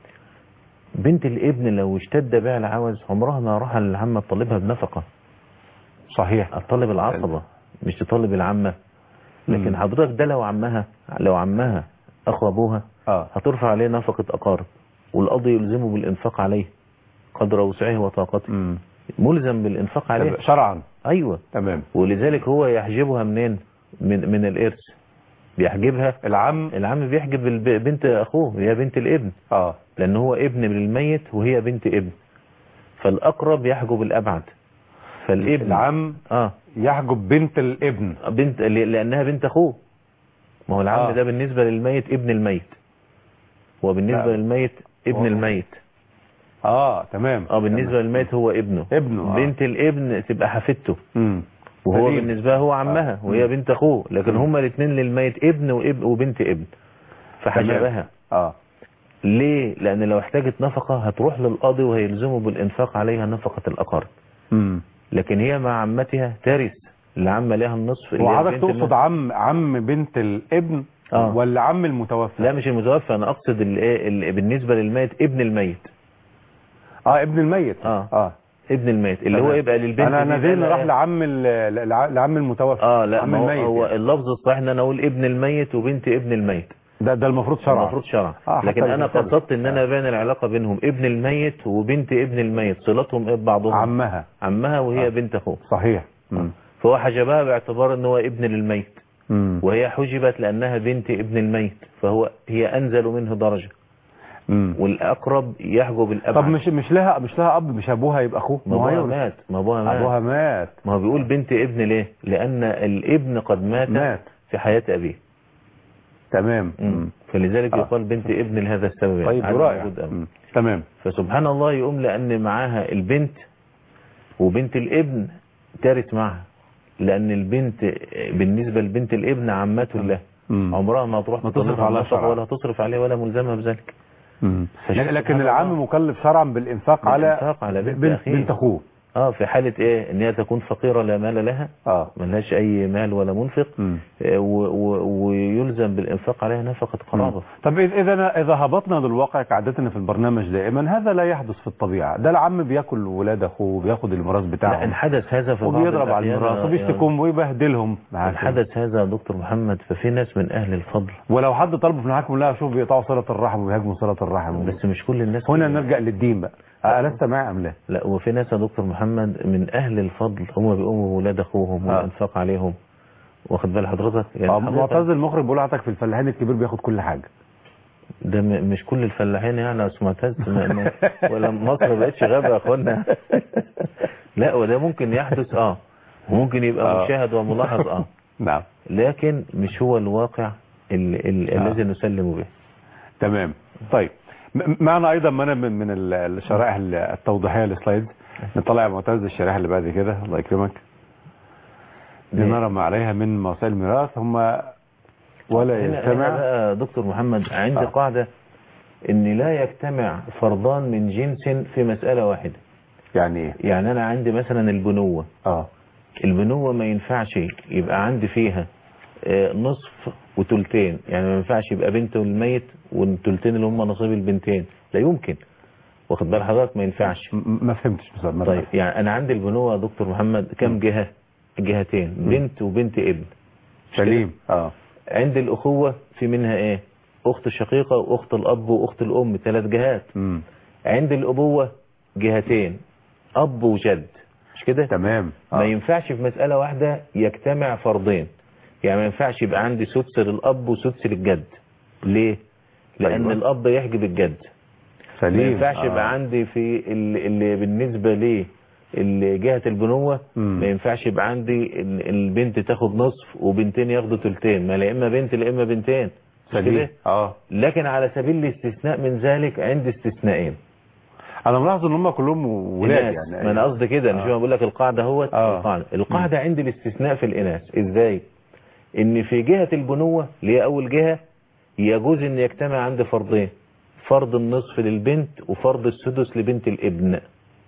S2: بنت الابن لو اشتد بها العوز عمرها ما راح للعمة تطالبها بنفقة
S1: صحيح
S2: تطالب العصبة مش تطالب العمة لكن
S1: مم.
S2: حضرتك ده لو عمها لو عمها اخو ابوها
S1: اه
S2: هترفع عليه نفقة اقارب والقاضي يلزمه بالانفاق عليه قدر وسعه وطاقته
S1: مم.
S2: ملزم بالانفاق عليه
S1: شرعا
S2: ايوه
S1: تمام
S2: ولذلك هو يحجبها منين من من الارث بيحجبها
S1: العم
S2: العم بيحجب الب- بنت اخوه هي بنت الابن
S1: اه
S2: لان هو ابن للميت وهي بنت ابن فالاقرب يحجب الابعد فالابن
S1: العم
S2: اه
S1: يحجب بنت الابن
S2: بنت ل- لانها بنت اخوه ما هو العم
S1: آه.
S2: ده بالنسبه للميت ابن الميت وبالنسبه
S1: لا.
S2: للميت ابن
S1: هو-
S2: الميت
S1: اه تمام
S2: اه بالنسبه للميت هو ابنه
S1: ابنه آه.
S2: بنت الابن تبقى حفيدته
S1: مم.
S2: وهو
S1: سليم.
S2: بالنسبه له هو عمها
S1: آه.
S2: وهي
S1: مم.
S2: بنت اخوه لكن
S1: مم.
S2: هما الاثنين للميت ابن وابن وبنت ابن فحجبها
S1: اه
S2: ليه لان لو احتاجت نفقه هتروح للقاضي وهيلزمه بالانفاق عليها نفقه الاقارب
S1: امم
S2: لكن هي مع عمتها ترث العمه لها النصف اللي هي
S1: وحضرتك
S2: بنت
S1: تقصد
S2: الم-
S1: عم عم بنت الابن
S2: آه.
S1: ولا عم المتوفى
S2: لا مش المتوفى انا اقصد ال- إيه ال- بالنسبه للميت ابن الميت
S1: اه ابن الميت
S2: آه.
S1: اه
S2: ابن الميت اللي هو
S1: تمام.
S2: يبقى للبنت
S1: انا انا
S2: دي
S1: ذهني
S2: بقى-
S1: راح لعم ال- لع- لعم المتوفى
S2: اه لا
S1: عم
S2: ما هو,
S1: الميت
S2: هو
S1: يعني.
S2: اللفظ الصحيح ان انا اقول ابن الميت وبنت ابن الميت
S1: ده ده المفروض شرعا
S2: المفروض شرعا
S1: آه، حتى
S2: لكن انا
S1: الكتاب.
S2: قصدت ان انا بين العلاقه بينهم ابن الميت وبنت ابن الميت صلتهم ايه ببعضهم
S1: عمها
S2: عمها وهي
S1: آه.
S2: بنت اخوه
S1: صحيح مم.
S2: فهو حجبها باعتبار ان هو ابن للميت
S1: مم.
S2: وهي حجبت لانها بنت ابن الميت فهو هي انزل منه درجة
S1: مم.
S2: والاقرب يحجب الابعد
S1: طب مش مش لها مش لها اب مش ابوها يبقى اخوه
S2: ما ابوها
S1: هيورث.
S2: مات ما ابوها مات
S1: ابوها مات
S2: ما هو بيقول بنت ابن ليه لان الابن قد مات,
S1: مات.
S2: في حياة ابيه
S1: تمام
S2: مم.
S1: مم.
S2: فلذلك
S1: آه.
S2: يقال بنت ابن لهذا السبب يعني.
S1: طيب
S2: عدم
S1: رائع
S2: وجود أب.
S1: مم. تمام
S2: فسبحان الله يقوم لأن معاها البنت وبنت الابن ترث معها لأن البنت بالنسبة لبنت الابن عمته له
S1: مم.
S2: عمرها ما تروح
S1: ما تصرف
S2: تطلبها
S1: عليها
S2: نفقة
S1: شرعا.
S2: ولا تصرف عليه ولا ملزمة بذلك
S1: مم.
S2: فشوف
S1: لكن
S2: سبحان
S1: العم
S2: الله.
S1: مكلف شرعا بالانفاق على
S2: بالإنفاق على بنت
S1: بنت,
S2: أخيه.
S1: بنت اخوه
S2: اه في حالة ايه ان هي تكون فقيرة لا مال لها
S1: اه
S2: ملهاش اي مال ولا منفق
S1: مم.
S2: آه، و- و- ويلزم بالانفاق عليها نفقة قرابة
S1: طب إذ- اذا اذا هبطنا للواقع كعادتنا في البرنامج دائما هذا لا يحدث في الطبيعه ده العم بياكل ولاد اخوه بياخد الميراث
S2: لا
S1: بتاعهم
S2: ان حدث هذا في بعض
S1: وبيضرب على
S2: الأحيان
S1: الميراث
S2: يا-
S1: وبيشتكوهم ويبهدلهم
S2: إن
S1: معاك.
S2: حدث هذا يا دكتور محمد ففي ناس من اهل الفضل
S1: ولو حد طلب في المحاكم لا شوف بيقطعوا صله الرحم وبيهاجموا صله الرحم
S2: بس مش كل الناس
S1: هنا
S2: كده.
S1: نرجع للدين بقى ألست معي أم لا؟
S2: لا وفي ناس يا دكتور محمد من اهل الفضل هم بيقوموا بولاد اخوهم
S1: آه.
S2: والانفاق عليهم واخد بال حضرتك
S1: آه،
S2: حضرتك
S1: معتز المخرج بيقول لحضرتك في الفلاحين الكبير بياخد كل حاجه
S2: ده م- مش كل الفلاحين يعني يا استاذ معتز ما- ما- ولا مصر ما بقتش غابه يا اخوانا لا وده ممكن يحدث اه وممكن يبقى
S1: آه.
S2: مشاهد وملاحظ اه
S1: نعم
S2: لكن مش هو الواقع ال- ال-
S1: آه.
S2: الذي نسلم به
S1: تمام طيب م- معنا ايضا من من من ال- الشرائح ال- التوضيحيه السلايد نطلع يا معتز الشرائح اللي بعد كده الله يكرمك لنرى ما عليها من مسائل الميراث هم ولا
S2: هنا, هنا
S1: يجتمع
S2: بقى دكتور محمد عندي
S1: آه.
S2: قاعدة ان لا يجتمع فرضان من جنس في مسألة واحدة
S1: يعني ايه؟
S2: يعني انا عندي مثلا البنوة
S1: اه
S2: البنوة ما ينفعش يبقى عندي فيها آه، نصف وتلتين يعني ما ينفعش يبقى بنت الميت والتلتين اللي هم نصيب البنتين لا يمكن واخد بال حضرتك ما ينفعش
S1: م- ما فهمتش بصراحه ما
S2: طيب
S1: فهمت.
S2: يعني انا عندي البنوة يا دكتور محمد كم جهة جهتين بنت وبنت ابن مش كده؟
S1: سليم اه
S2: عند الأخوة في منها إيه أخت الشقيقة وأخت الأب وأخت الأم ثلاث جهات
S1: امم
S2: عند الأبوة جهتين أب وجد مش كده
S1: تمام
S2: ما
S1: آه.
S2: ينفعش في مسألة واحدة يجتمع فرضين يعني ما ينفعش يبقى عندي سدس للأب وسدس للجد ليه لأن
S1: أيوة.
S2: الأب يحجب الجد
S1: سليم
S2: ما ينفعش
S1: آه.
S2: يبقى عندي في اللي, اللي بالنسبة لي اللي جهة البنوة
S1: مم.
S2: ما ينفعش يبقى عندي ال- البنت تاخد نصف وبنتين ياخدوا تلتين ما لا اما بنت لا اما بنتين مش
S1: سليم
S2: كده؟
S1: اه
S2: لكن على سبيل الاستثناء من ذلك عندي استثناءين
S1: انا ملاحظ ان هم كلهم ولاد
S2: إناث.
S1: يعني
S2: ما انا قصدي كده انا
S1: آه.
S2: شو بقول لك القاعده هو
S1: آه.
S2: القاعده القاعده عندي الاستثناء في الاناث ازاي ان في جهه البنوه اللي هي اول جهه يجوز ان يجتمع عندي فرضين فرض النصف للبنت وفرض السدس لبنت الابن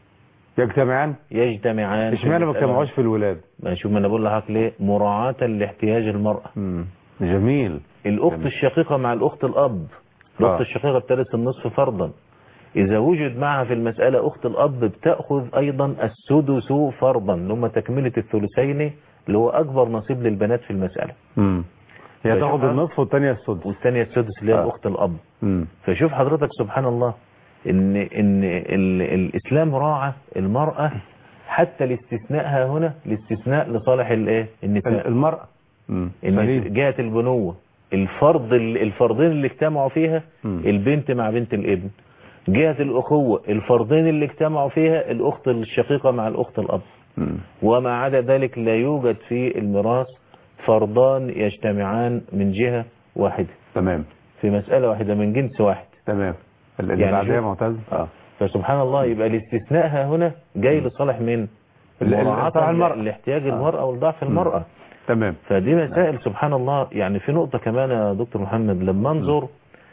S1: يجتمعان
S2: يجتمعان في
S1: اشمعنى ما
S2: المسألة.
S1: اجتمعوش في الولاد
S2: ما شوف ما انا بقول لحضرتك ليه مراعاه لاحتياج المراه
S1: امم جميل
S2: الاخت
S1: جميل.
S2: الشقيقه مع الاخت الاب الاخت
S1: آه.
S2: الشقيقه بترث النصف فرضا اذا وجد معها في المساله اخت الاب بتاخذ ايضا السدس فرضا اللي هم تكمله الثلثين اللي هو اكبر نصيب للبنات في المساله
S1: امم هي
S2: فشوف
S1: تاخد
S2: حضرتك-
S1: النصف والثانيه السدس
S2: والثانيه السدس اللي هي
S1: آه.
S2: الاخت الاب
S1: امم
S2: فشوف حضرتك سبحان الله ان ان ال الاسلام راعى المراه حتى الاستثناء ها هنا الاستثناء لصالح الايه النساء
S1: المرأة امم
S2: ان
S1: سليم
S2: جهه البنوه الفرض الفرضين اللي اجتمعوا فيها
S1: مم.
S2: البنت مع بنت الابن جهه الاخوه الفرضين اللي اجتمعوا فيها الاخت الشقيقه مع الاخت الاب
S1: مم.
S2: وما عدا ذلك لا يوجد في الميراث فرضان يجتمعان من جهه واحده
S1: تمام
S2: في مساله واحده من جنس واحد
S1: تمام اللي
S2: يعني
S1: بعدها
S2: شوف-
S1: معتز اه
S2: فسبحان الله يبقى الاستثناء ها هنا جاي لصالح من
S1: ال- ال-
S2: مراعاة
S1: لصالح المرأة.
S2: لاحتياج
S1: آه.
S2: المرأة ولضعف المرأة
S1: تمام
S2: فدي مسائل سبحان الله يعني في نقطة كمان يا دكتور محمد لما انظر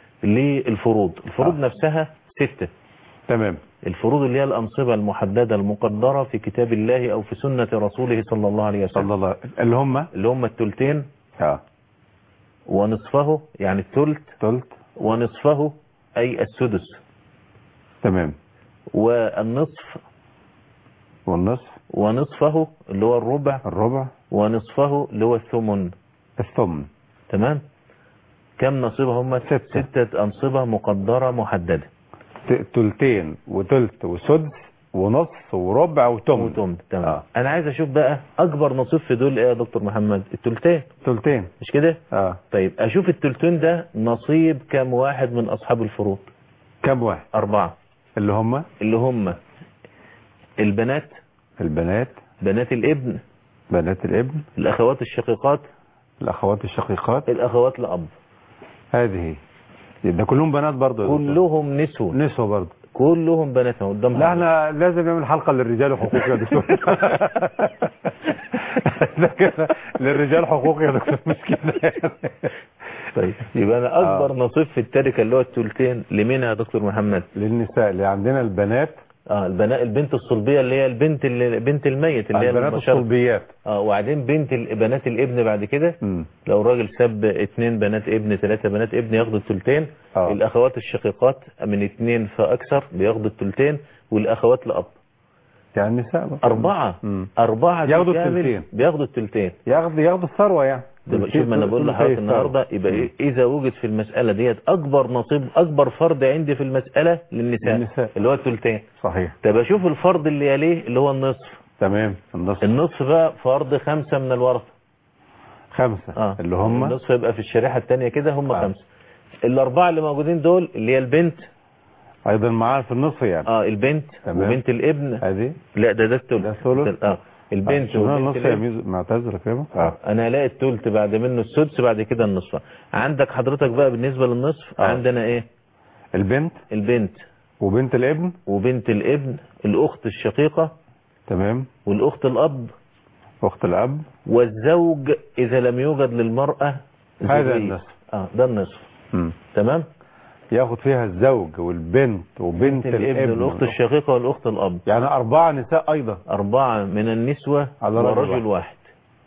S2: للفروض الفروض
S1: آه.
S2: نفسها ستة
S1: تمام
S2: الفروض اللي هي الأنصبة المحددة المقدرة في كتاب الله أو في سنة رسوله صلى الله عليه وسلم
S1: صلى الله اللي هم
S2: اللي هم التلتين
S1: اه
S2: ونصفه يعني التلت
S1: ثلث
S2: ونصفه أي السدس
S1: تمام
S2: والنصف
S1: والنصف
S2: ونصفه اللي هو الربع
S1: الربع
S2: ونصفه اللي هو الثمن
S1: الثمن
S2: تمام كم نصيبة هم
S1: ستة.
S2: ستة أنصبة مقدرة محددة
S1: ت- تلتين وتلت وسدس ونص وربع وتمن
S2: وتمن تمام
S1: آه.
S2: انا عايز اشوف بقى اكبر نصيب في دول ايه يا دكتور محمد التلتين
S1: ثلثين
S2: مش كده
S1: اه
S2: طيب اشوف التلتين ده نصيب كام واحد من اصحاب الفروض
S1: كم واحد
S2: اربعة
S1: اللي هم
S2: اللي هم البنات
S1: البنات
S2: بنات الابن
S1: بنات الابن
S2: الاخوات الشقيقات
S1: الاخوات الشقيقات
S2: الاخوات الاب
S1: هذه ده كلهم بنات برضه يا دكتور.
S2: كلهم نسوة
S1: نسوة برضه
S2: كلهم بنات قدام
S1: لا
S2: حضرتك.
S1: احنا لازم نعمل حلقة للرجال وحقوق يا دكتور ده كده للرجال حقوق يا دكتور مش كده
S2: طيب يبقى انا اكبر نصيب في التركه اللي هو التلتين لمين يا دكتور محمد
S1: للنساء اللي عندنا البنات
S2: اه البنات البنت الصلبيه اللي هي البنت اللي بنت الميت اللي هي
S1: البنات
S2: المبشرة.
S1: الصلبيات
S2: اه وبعدين بنت ال- بنات الابن بعد كده
S1: مم.
S2: لو راجل ساب اتنين بنات ابن ثلاثة بنات ابن ياخدوا التلتين
S1: آه.
S2: الاخوات الشقيقات من اتنين فاكثر بياخدوا التلتين والاخوات لاب
S1: يعني النساء بقى.
S2: اربعة
S1: مم.
S2: اربعة
S1: ياخدوا
S2: بالكامل
S1: التلتين.
S2: بياخدوا التلتين
S1: ياخد ياخد الثروة يعني
S2: ده شوف ما انا بقول لحضرتك
S1: ثلثي
S2: النهارده يبقى
S1: مم.
S2: إيه؟ اذا وجد في المساله ديت اكبر نصيب اكبر فرض عندي في المساله للنساء
S1: للنساء.
S2: اللي هو الثلثين
S1: صحيح
S2: طب اشوف الفرض اللي يليه اللي هو النصف
S1: تمام النصف
S2: النصف بقى فرض خمسه من الورثه
S1: خمسة
S2: اه
S1: اللي هم
S2: النصف يبقى في الشريحه الثانيه كده هم
S1: آه.
S2: خمسه الاربعه اللي موجودين دول اللي هي البنت
S1: ايضا معانا في النصف يعني
S2: اه البنت
S1: تمام.
S2: وبنت الابن
S1: هذه
S2: لا ده ده الثلث
S1: ده الثلث؟
S2: اه البنت
S1: شوف
S2: وبنت
S1: النصف يا
S2: الابن
S1: ميزو معتذر كده
S2: اه انا هلاقي الثلث بعد منه السدس بعد كده النصف عندك حضرتك بقى بالنسبه للنصف
S1: آه.
S2: عندنا ايه
S1: البنت
S2: البنت
S1: وبنت الابن
S2: وبنت الابن الأخت الشقيقة
S1: تمام
S2: والأخت الأب
S1: اخت الاب
S2: والزوج إذا لم يوجد للمرأة
S1: هذا
S2: زوجية.
S1: النصف.
S2: آه ده النصف
S1: مم.
S2: تمام
S1: ياخد فيها الزوج والبنت وبنت
S2: الابن
S1: الابن
S2: الأخت الشقيقة والأخت الأب
S1: يعني أربعة نساء أيضا
S2: أربعة من النسوة
S1: على رجل
S2: ورجل واحد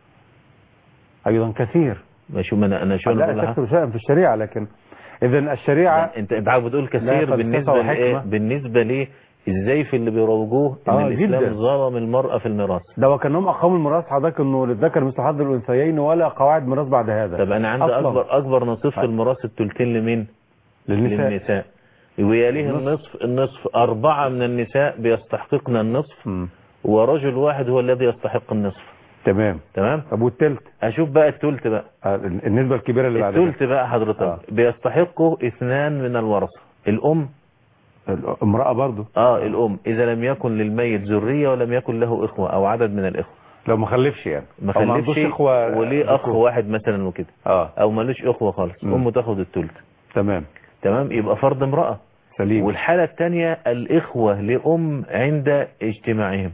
S1: أيضا كثير
S2: ماشي ما أنا أنا شو أنا
S1: لا
S2: بقول لها؟
S1: تكتب شيئا في الشريعة لكن إذا الشريعة
S2: انت انت عارف بتقول
S1: لا،
S2: كثير
S1: فلسفة
S2: بالنسبه
S1: وحكمة.
S2: لايه بالنسبه ليه ازاي في اللي بيروجوه ان
S1: آه،
S2: الاسلام
S1: جداً.
S2: ظلم المراه في الميراث
S1: ده وكانهم أقاموا الميراث حضرتك إنه للذكر مثل حظ الأنثيين ولا قواعد ميراث بعد هذا
S2: طب انا عندي
S1: أصلاً.
S2: اكبر اكبر نصيب في الميراث الثلثين لمين
S1: للنساء
S2: للنساء ويليه
S1: النصف.
S2: النصف النصف أربعة من النساء بيستحققن النصف
S1: مم.
S2: ورجل واحد هو الذي يستحق النصف
S1: تمام
S2: تمام
S1: طب والتلت
S2: أشوف بقى التلت بقى
S1: آه، النسبة الكبيرة اللي بعد كده.
S2: التلت بقى حضرتك
S1: آه.
S2: بيستحقه اثنان من الورثة الأم
S1: امرأة برضو
S2: آه الأم إذا لم يكن للميت ذرية ولم يكن له إخوة أو عدد من الإخوة
S1: لو ما خلفش يعني
S2: ما
S1: أو عندوش
S2: خلفش
S1: إخوة
S2: وليه أخ
S1: ذكور.
S2: واحد مثلا وكده
S1: اه
S2: أو ملوش إخوة خالص
S1: مم.
S2: أمه تاخد التلت
S1: تمام
S2: تمام يبقى فرض امرأة
S1: سليم
S2: والحالة الثانية الإخوة لأم عند اجتماعهم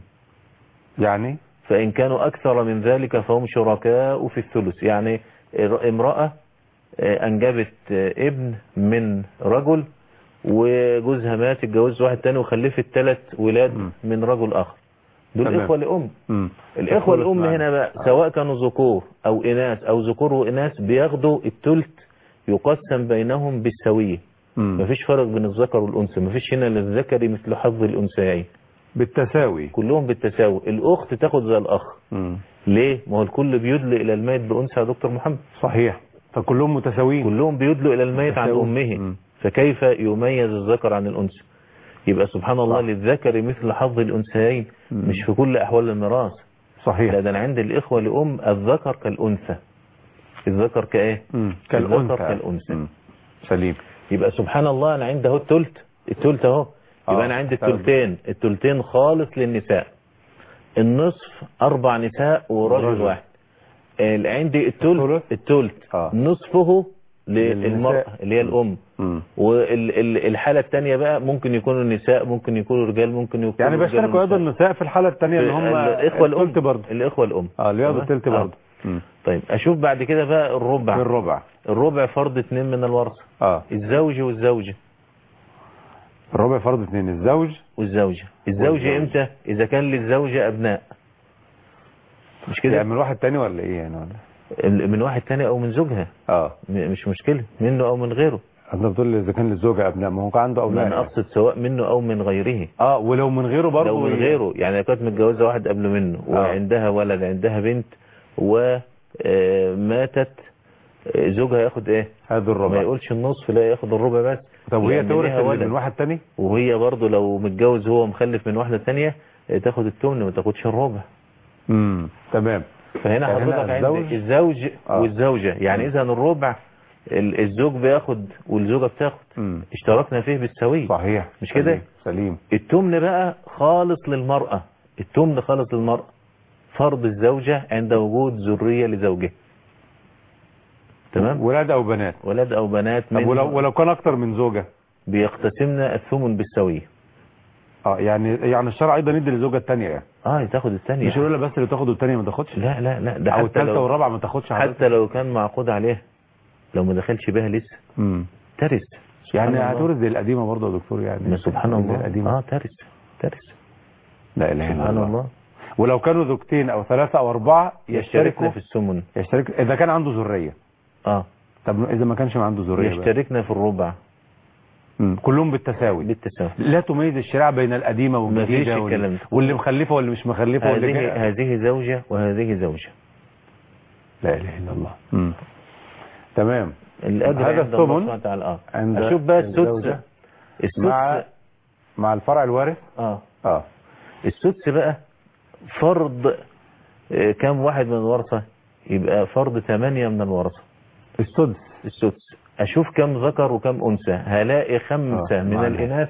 S1: يعني
S2: فإن كانوا أكثر من ذلك فهم شركاء في الثلث يعني امرأة آه، أنجبت آه، ابن من رجل وجوزها مات اتجوزت واحد تاني وخلفت ثلاث ولاد
S1: مم.
S2: من رجل آخر دول
S1: تمام.
S2: إخوة لأم
S1: مم.
S2: الإخوة الأم
S1: معنا.
S2: هنا بقى
S1: آه.
S2: سواء كانوا ذكور أو إناث أو ذكور وإناث بياخدوا الثلث يقسم بينهم بالسوية
S1: مم.
S2: مفيش فرق بين الذكر والأنثى مفيش هنا للذكر مثل حظ الأنثيين
S1: بالتساوي
S2: كلهم بالتساوي الأخت تاخد زي الأخ
S1: مم.
S2: ليه؟ ما هو الكل بيدلي إلى الميت بأنثى يا دكتور محمد
S1: صحيح فكلهم متساويين
S2: كلهم بيدلوا إلى الميت عن
S1: تساوي.
S2: أمه
S1: مم.
S2: فكيف يميز الذكر عن الأنثى يبقى سبحان الله
S1: صح.
S2: للذكر مثل حظ الأنثيين
S1: مم.
S2: مش في كل أحوال الميراث
S1: صحيح
S2: لا ده أنا عند الإخوة لأم الذكر كالأنثى الذكر كإيه؟
S1: مم.
S2: الذكر
S1: كالأنثى
S2: كالأنثى
S1: مم. سليم
S2: يبقى سبحان الله أنا عندي أهو التلت التلت أهو يبقى
S1: آه.
S2: أنا عندي التلتين التلتين خالص للنساء النصف أربع نساء ورجل
S1: ورجل.
S2: واحد ال- عندي التلت
S1: الثلث.
S2: التلت
S1: آه.
S2: نصفه للمرأة
S1: للنساء.
S2: اللي هي الأم
S1: مم.
S2: والحالة الثانية بقى ممكن يكونوا النساء ممكن يكونوا رجال ممكن يكونوا
S1: يعني
S2: رجال
S1: بيشتركوا ايضا
S2: ونساء.
S1: النساء في الحالة الثانية اللي هم
S2: الإخوة الأم
S1: الثلث برضه
S2: الإخوة الأم
S1: اه اللي ياخدوا
S2: تمام؟
S1: الثلث
S2: آه.
S1: برضه مم.
S2: طيب أشوف بعد كده بقى الربع
S1: بالربع
S2: الربع فرض اثنين من الورثة
S1: اه
S2: الزوج والزوجة
S1: الربع فرض اثنين الزوج
S2: والزوجة الزوجة
S1: والزوج.
S2: امتى اذا كان للزوجة ابناء مش كده
S1: يعني من واحد تاني ولا ايه يعني ولا
S2: ال- من واحد تاني او من زوجها
S1: اه
S2: م- مش مشكلة منه او من غيره
S1: انت بتقول اذا كان للزوجة ابناء ما هو كان عنده
S2: ما
S1: اولاد
S2: انا
S1: يعني.
S2: اقصد سواء منه او من غيره
S1: اه ولو من غيره برضه
S2: لو من غيره يعني كانت متجوزة واحد قبل منه
S1: آه.
S2: وعندها ولد عندها بنت وماتت زوجها ياخد ايه
S1: هذا
S2: ما
S1: الربع
S2: يقولش النصف لا ياخد الربع بس
S1: طب وهي
S2: لأن
S1: تورث
S2: ليها
S1: اللي
S2: ولد.
S1: من واحد تاني
S2: وهي برضه لو متجوز هو مخلف من واحدة تانية آه، تاخد التمن ما تاخدش الربع
S1: امم تمام
S2: فهنا
S1: يعني هنا
S2: حضرتك عند
S1: الزوج-
S2: الزوج
S1: آه.
S2: والزوجة يعني اذا الربع ال- الزوج بياخد والزوجة بتاخد
S1: امم
S2: اشتركنا فيه بالسوية
S1: صحيح
S2: مش كده؟
S1: سليم. سليم
S2: التمن بقى خالص للمرأة التمن خالص للمرأة فرض الزوجة عند وجود ذرية لزوجها تمام
S1: ولاد او بنات
S2: ولاد او بنات
S1: طب
S2: من
S1: ولو ولو كان اكتر من زوجة
S2: بيقتسمن الثمن بالسوية
S1: اه يعني يعني الشرع ايضا يدي للزوجة الثانية يعني
S2: اه تاخد الثانية
S1: مش الاولى بس اللي تاخد والثانية ما تاخدش
S2: لا لا لا ده
S1: او
S2: حتى
S1: الثالثة
S2: لو
S1: والرابعة ما تاخدش حضرتك
S2: حتى لو كان معقود عليها لو ما دخلش بها لسه
S1: امم
S2: ترث سبحان
S1: يعني
S2: الله.
S1: هتورث زي القديمة برضه يا دكتور يعني
S2: ما سبحان
S1: زي
S2: الله
S1: القديمة
S2: اه ترث ترث
S1: لا اله الا
S2: سبحان
S1: الله
S2: الله
S1: ولو كانوا زوجتين او ثلاثة او اربعة
S2: يشتركنا
S1: يشتركوا
S2: في السمن
S1: يشترك اذا كان عنده ذرية
S2: اه
S1: طب اذا ما كانش عنده ذرية بقى؟
S2: يشتركنا في الربع
S1: مم. كلهم بالتساوي
S2: بالتساوي
S1: لا تميز الشريعة بين القديمة
S2: مفيش
S1: والجديدة
S2: الكلام
S1: واللي,
S2: ده.
S1: واللي مخلفة واللي مش مخلفة واللي
S2: هذه
S1: جاي-
S2: هذه زوجة وهذه زوجة
S1: لا اله الا الله مم. تمام
S2: الأجر
S1: هذا
S2: عند الله
S1: الثمن
S2: سبحانه وتعالى اه
S1: عند
S2: أشوف بقى السدس
S1: الزوجة مع
S2: السدس
S1: مع الفرع الوارث
S2: اه
S1: اه
S2: السدس بقى فرض آه، كم واحد من الورثة يبقى فرض ثمانية من الورثة
S1: السدس
S2: السدس أشوف كم ذكر وكم أنثى هلاقي خمسة
S1: آه،
S2: من
S1: معنى.
S2: الإناث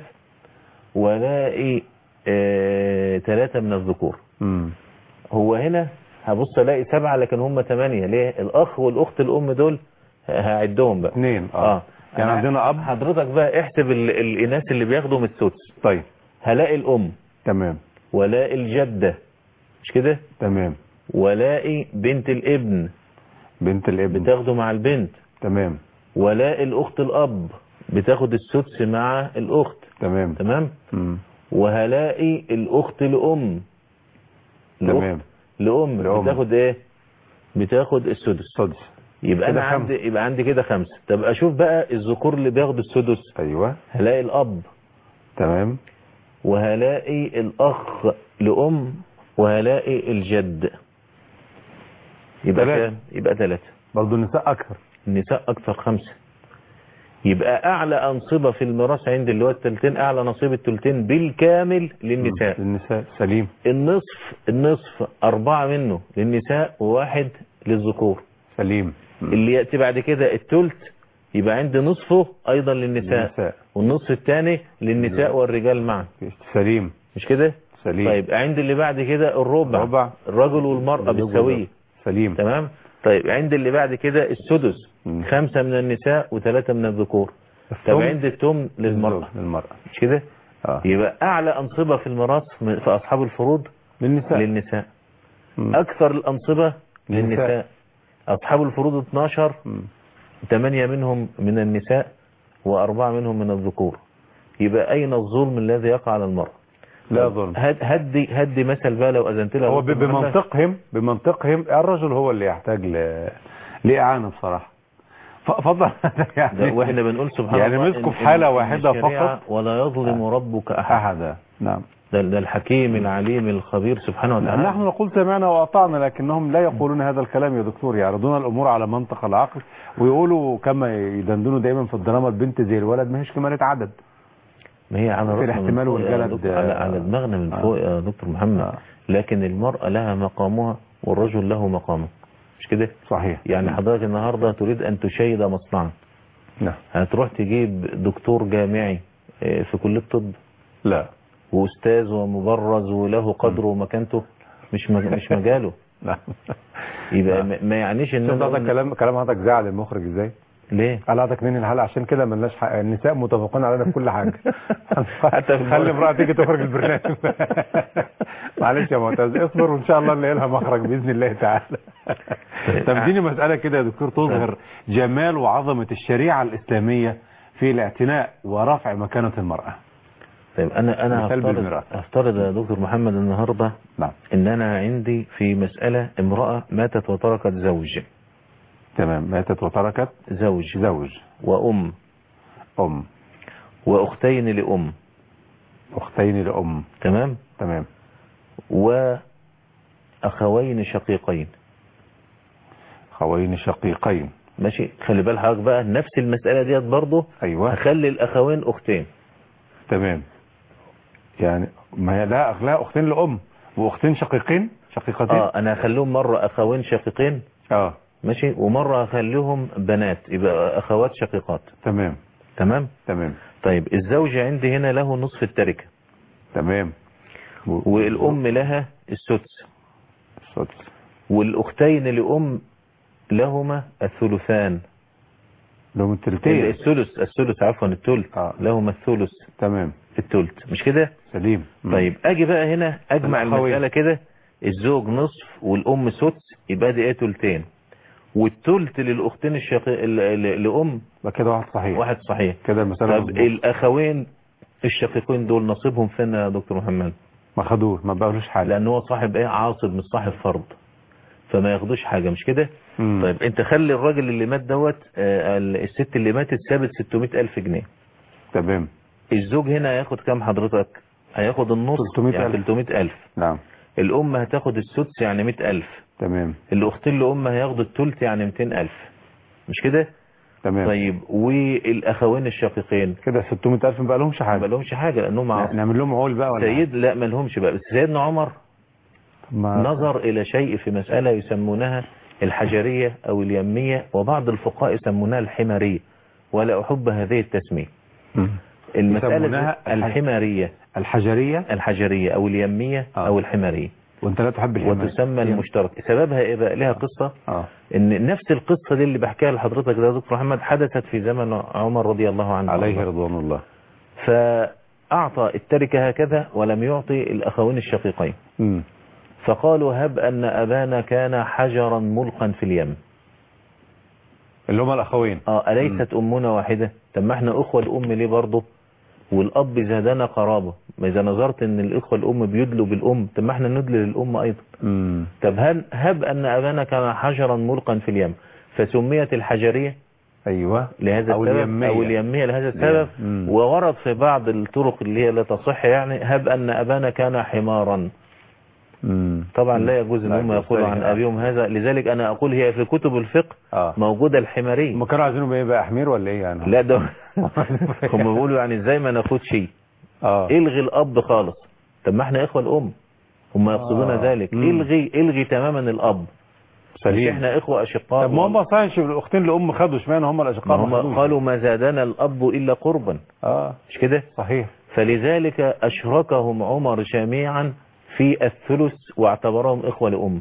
S2: ولاقي آه، ثلاثة من الذكور
S1: مم.
S2: هو هنا هبص الاقي سبعة لكن هم ثمانية ليه الأخ والأخت الأم دول ه- هعدهم بقى
S1: اثنين اه, يعني
S2: أنا-
S1: عندنا اب
S2: حضرتك بقى احسب ال- الإناث اللي بياخدوا من السدس
S1: طيب
S2: هلاقي الأم
S1: تمام
S2: ولاقي الجدة مش كده
S1: تمام
S2: ولاقي بنت الابن
S1: بنت الابن
S2: بتاخده مع البنت
S1: تمام
S2: ولاقي الأخت الأب بتاخد السدس مع الأخت
S1: تمام
S2: تمام
S1: مم.
S2: وهلاقي الأخت لأم الأخت
S1: تمام
S2: لأم
S1: لأم.
S2: بتاخد إيه بتاخد السدس
S1: السدس
S2: يبقى
S1: كده
S2: انا
S1: خمسة.
S2: عندي يبقى عندي كده خمسة طب اشوف بقى الذكور اللي بياخدوا السدس
S1: ايوه
S2: هلاقي الاب
S1: تمام
S2: وهلاقي الاخ لام وهلاقي الجد يبقى
S1: تلاتة.
S2: كام يبقى ثلاثة
S1: برضه النساء اكثر
S2: النساء اكثر خمسة يبقى اعلى انصبة في الميراث عند اللي هو التلتين اعلى نصيب التلتين بالكامل للنساء
S1: للنساء سليم
S2: النصف النصف اربعة منه للنساء وواحد للذكور
S1: سليم مم.
S2: اللي يأتي بعد كده التلت يبقى عندي نصفه أيضا للنساء
S1: للنساء
S2: والنصف الثاني للنساء والرجال معا
S1: سليم
S2: مش كده
S1: سليم
S2: طيب عند اللي بعد كده الربع
S1: ربع
S2: الرجل والمرأة بالسوية
S1: سليم
S2: تمام طيب عند اللي بعد كده السدس
S1: مم.
S2: خمسة من النساء وثلاثة من الذكور طب
S1: الثمن
S2: عند التم للمرأة
S1: للمرأة
S2: مش كده
S1: اه
S2: يبقى أعلى أنصبة في الميراث من- في أصحاب الفروض
S1: للنساء
S2: للنساء
S1: مم.
S2: أكثر الأنصبة
S1: للنساء.
S2: للنساء أصحاب الفروض 12
S1: مم.
S2: ثمانية منهم من النساء وأربعة منهم من الذكور يبقى أين الظلم الذي يقع على المرأة
S1: لا ظلم
S2: هد هدي هدي مثل بقى لو أذنت له
S1: هو ب- بمنطقهم بمنطقهم الرجل هو اللي يحتاج ل... لإعانة بصراحة ف- فضل يعني
S2: واحنا بنقول سبحان
S1: يعني
S2: الله
S1: مسكوا
S2: إن-
S1: في حالة
S2: إن
S1: واحدة
S2: الشريعة
S1: فقط.
S2: ولا يظلم ربك أحد
S1: أحدا نعم
S2: ده, ده الحكيم العليم الخبير سبحانه وتعالى
S1: نحن نقول سمعنا وأطعنا لكنهم لا يقولون هذا الكلام يا دكتور يعرضون الأمور على منطق العقل ويقولوا كما يدندنوا دايما في الدراما البنت زي الولد ما هيش كمالة عدد
S2: ما هي على
S1: في
S2: رأسنا من
S1: الاحتمال
S2: فوق يا
S1: والجلد،
S2: دكتور، على,
S1: آه.
S2: على دماغنا من
S1: آه.
S2: فوق يا دكتور محمد
S1: آه.
S2: لكن المرأة لها مقامها والرجل له مقامه مش كده
S1: صحيح
S2: يعني حضرتك النهاردة تريد أن تشيد مصنعا
S1: نعم
S2: هتروح تجيب دكتور جامعي آه، في كلية الطب
S1: لا
S2: واستاذ ومبرز وله قدره ومكانته مش مج- مش مجاله
S1: لا
S2: يبقى
S1: نعم.
S2: ما- ما يعنيش ان
S1: شفت
S2: أنا
S1: هذا
S2: أقول-
S1: الكلام كلام هذا زعل المخرج ازاي
S2: ليه
S1: قال هذا ننهي الحلقه عشان كده ملناش حق النساء متفقين علينا في كل حاجه
S2: حتى في
S1: خلي
S2: المرأة.
S1: امراه تيجي تخرج البرنامج معلش يا معتز اصبر وان شاء الله نلاقي لها مخرج باذن الله تعالى طب اديني مساله كده يا دكتور تظهر جمال وعظمه الشريعه الاسلاميه في الاعتناء ورفع مكانه المراه
S2: طيب انا انا
S1: مثال
S2: هفترض
S1: بالمرأة.
S2: هفترض يا دكتور محمد النهارده
S1: نعم
S2: ان انا عندي في مسألة امرأة ماتت وتركت زوج
S1: تمام ماتت وتركت
S2: زوج
S1: زوج
S2: وام
S1: ام
S2: واختين لام
S1: اختين لام
S2: تمام
S1: تمام
S2: واخوين شقيقين
S1: خوين شقيقين
S2: ماشي خلي بال حضرتك بقى نفس المسألة ديت برضه
S1: ايوه
S2: هخلي الاخوين اختين
S1: تمام يعني ما هي لا لها اختين لام واختين شقيقين شقيقتين
S2: اه انا هخليهم مرة اخوين شقيقين
S1: اه
S2: ماشي ومرة هخليهم بنات يبقى اخوات شقيقات
S1: تمام
S2: تمام
S1: تمام
S2: طيب الزوج عندي هنا له نصف التركة
S1: تمام و-
S2: والام لها السدس
S1: السدس
S2: والاختين لام لهما الثلثان
S1: لهم التلتين
S2: الثلث الثلث عفوا الثلث
S1: آه.
S2: لهما الثلث
S1: تمام
S2: الثلث مش كده
S1: سليم مم.
S2: طيب اجي بقى هنا اجمع
S1: الأخوين.
S2: المسألة كده الزوج نصف والام سدس يبقى دي ايه تلتين والثلث للاختين الشقي... ال- ال- لام
S1: يبقى كده واحد صحيح
S2: واحد صحيح
S1: كده المسألة
S2: طب
S1: مظبوطة.
S2: الاخوين الشقيقين دول نصيبهم فين يا دكتور محمد
S1: ما خدوه ما بقولوش حاجة
S2: لان هو صاحب ايه عاصب مش صاحب فرض فما ياخدوش حاجة مش كده
S1: مم.
S2: طيب انت خلي الراجل اللي مات دوت آه، ال- الست اللي ماتت سابت 600 الف جنيه
S1: تمام
S2: الزوج هنا هياخد كام حضرتك هياخد النص
S1: 300
S2: يعني
S1: ألف.
S2: 300 الف
S1: نعم
S2: الام هتاخد السدس يعني 100 الف
S1: تمام
S2: الاختين لام هياخدوا الثلث يعني 200 الف مش كده
S1: تمام
S2: طيب والاخوين الشقيقين
S1: كده 600000 ما بقى لهمش
S2: ما
S1: حاجة
S2: لهمش حاجة لانهم عاصب
S1: نعمل لهم عول بقى ولا
S2: سيد لا ما لهمش بقى بس سيدنا عمر
S1: ما
S2: نظر إلى شيء في مسألة يسمونها الحجرية أو اليمية وبعض الفقهاء يسمونها الحمارية ولا أحب هذه التسمية
S1: مم.
S2: المسألة
S1: يسمونها الح-
S2: الحمارية
S1: الحجرية
S2: الحجرية أو اليمية
S1: آه.
S2: أو الحمارية
S1: وانت لا تحب الحماية
S2: وتسمى المشترك سببها إيه بقى لها قصة
S1: اه
S2: إن نفس القصة دي اللي بحكيها لحضرتك ده يا دكتور محمد حدثت في زمن عمر رضي الله عنه
S1: عليه رضوان الله
S2: فأعطى التركة هكذا ولم يعطي الأخوين الشقيقين
S1: مم.
S2: فقالوا هب أن أبانا كان حجرا ملقا في اليم
S1: اللي هم الاخوين
S2: اه أليست أمنا واحدة طب ما احنا أخوة الأم ليه برضه والأب زادنا قرابة ما إذا نظرت إن الإخوة الأم بيدلوا بالأم طب ما احنا ندلي للأم أيضا
S1: مم.
S2: طب هل هب أن أبانا كان حجرا ملقا في اليم فسميت الحجرية
S1: ايوه
S2: لهذا
S1: أو
S2: السبب
S1: اليمية.
S2: أو اليمية لهذا السبب
S1: مم.
S2: وورد في بعض الطرق اللي هي لا تصح يعني هب أن أبانا كان حمارا
S1: مم.
S2: طبعا لا يجوز ان
S1: لا
S2: هم
S1: يجوز
S2: يقولوا عن
S1: ذلك.
S2: ابيهم هذا لذلك انا اقول هي في كتب الفقه
S1: اه
S2: موجودة الحمارية
S1: هم كانوا عايزينه ايه بقى حمير ولا ايه يعني
S2: لا ده هم بيقولوا يعني ازاي ما ناخد شيء
S1: اه
S2: الغي الاب خالص طب ما احنا اخوة الام هم يقصدون
S1: آه.
S2: ذلك
S1: مم.
S2: الغي الغي تماما الاب مش
S1: سليم
S2: احنا اخوة اشقاء
S1: طب ما هم صحيح الاختين لام خدوا اشمعنى هم
S2: ما
S1: الاشقاء
S2: هم
S1: خدوش؟
S2: قالوا ما زادنا الاب الا قربا
S1: اه
S2: مش كده
S1: صحيح
S2: فلذلك اشركهم عمر جميعا في الثلث واعتبرهم اخوة لام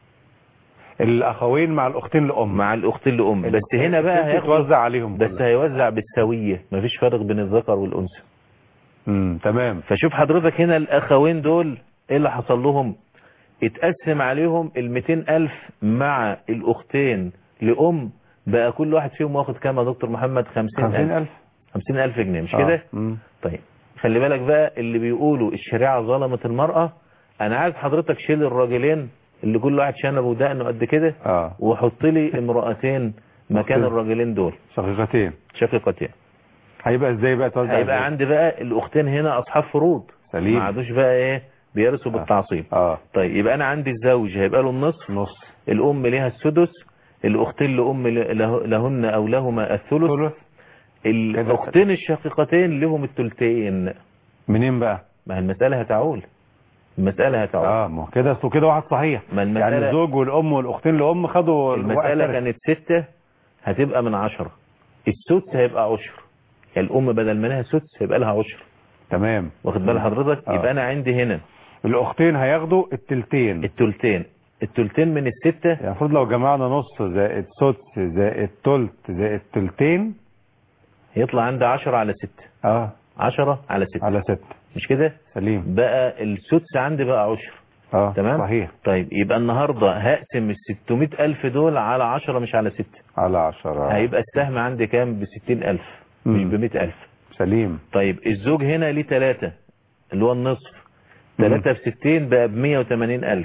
S1: الاخوين مع الاختين لام
S2: مع الاختين لام بس هنا بقى
S1: الست
S2: هياخد
S1: توزع عليهم
S2: بس
S1: كلها.
S2: هيوزع بالسوية مفيش فرق بين الذكر والأنثى
S1: امم تمام
S2: فشوف حضرتك هنا الأخوين دول إيه اللي حصل لهم اتقسم عليهم ال ألف مع الأختين لأم بقى كل واحد فيهم واخد كام يا دكتور محمد خمسين ألف
S1: 50000
S2: خمسين ألف جنيه مش
S1: آه.
S2: كده
S1: مم.
S2: طيب خلي بالك بقى اللي بيقولوا الشريعة ظلمت المرأة أنا عايز حضرتك شيل الراجلين اللي كل واحد شنب ودقنه قد كده
S1: اه
S2: وحط لي امرأتين مكان
S1: أوكي.
S2: الراجلين دول
S1: شقيقتين
S2: شقيقتين
S1: هيبقى ازاي بقى توزع
S2: هيبقى
S1: إزاي؟
S2: عندي بقى الاختين هنا اصحاب فروض
S1: سليم.
S2: ما عادوش بقى ايه بيرثوا بالتعصيب
S1: اه
S2: طيب يبقى انا عندي الزوج هيبقى له النصف
S1: نص
S2: الام ليها السدس الاختين لام له- لهن او لهما الثلث
S1: ثلث
S2: الاختين الشقيقتين لهم الثلثين
S1: منين بقى
S2: ما هي المسألة هتعول المسألة هتعول
S1: اه ما هو كده اصله كده واحد صحيح
S2: ما المسألة
S1: يعني الزوج والام والاختين لام خدوا
S2: المسألة
S1: الوقت
S2: كانت ستة هتبقى من عشرة السدس هيبقى عشر يعني الام بدل ما لها سدس هيبقى لها عشر
S1: تمام
S2: واخد بال حضرتك
S1: آه.
S2: يبقى انا عندي هنا
S1: الاختين هياخدوا التلتين
S2: التلتين التلتين من الستة
S1: يعني المفروض لو جمعنا نص زائد سدس زائد تلت زائد تلتين
S2: يطلع عندي عشرة على ستة
S1: اه
S2: عشرة على ستة
S1: على ست
S2: مش كده
S1: سليم
S2: بقى السدس عندي بقى عشر
S1: اه
S2: تمام
S1: صحيح
S2: طيب يبقى النهاردة هقسم ال 600 ألف دول على عشرة مش على ستة
S1: على عشرة
S2: هيبقى السهم عندي كام ب 60 ألف مش
S1: مم.
S2: ب 100 ألف
S1: سليم
S2: طيب الزوج هنا ليه ثلاثة اللي هو النصف
S1: مم.
S2: ثلاثة في 60 بقى ب 180 ألف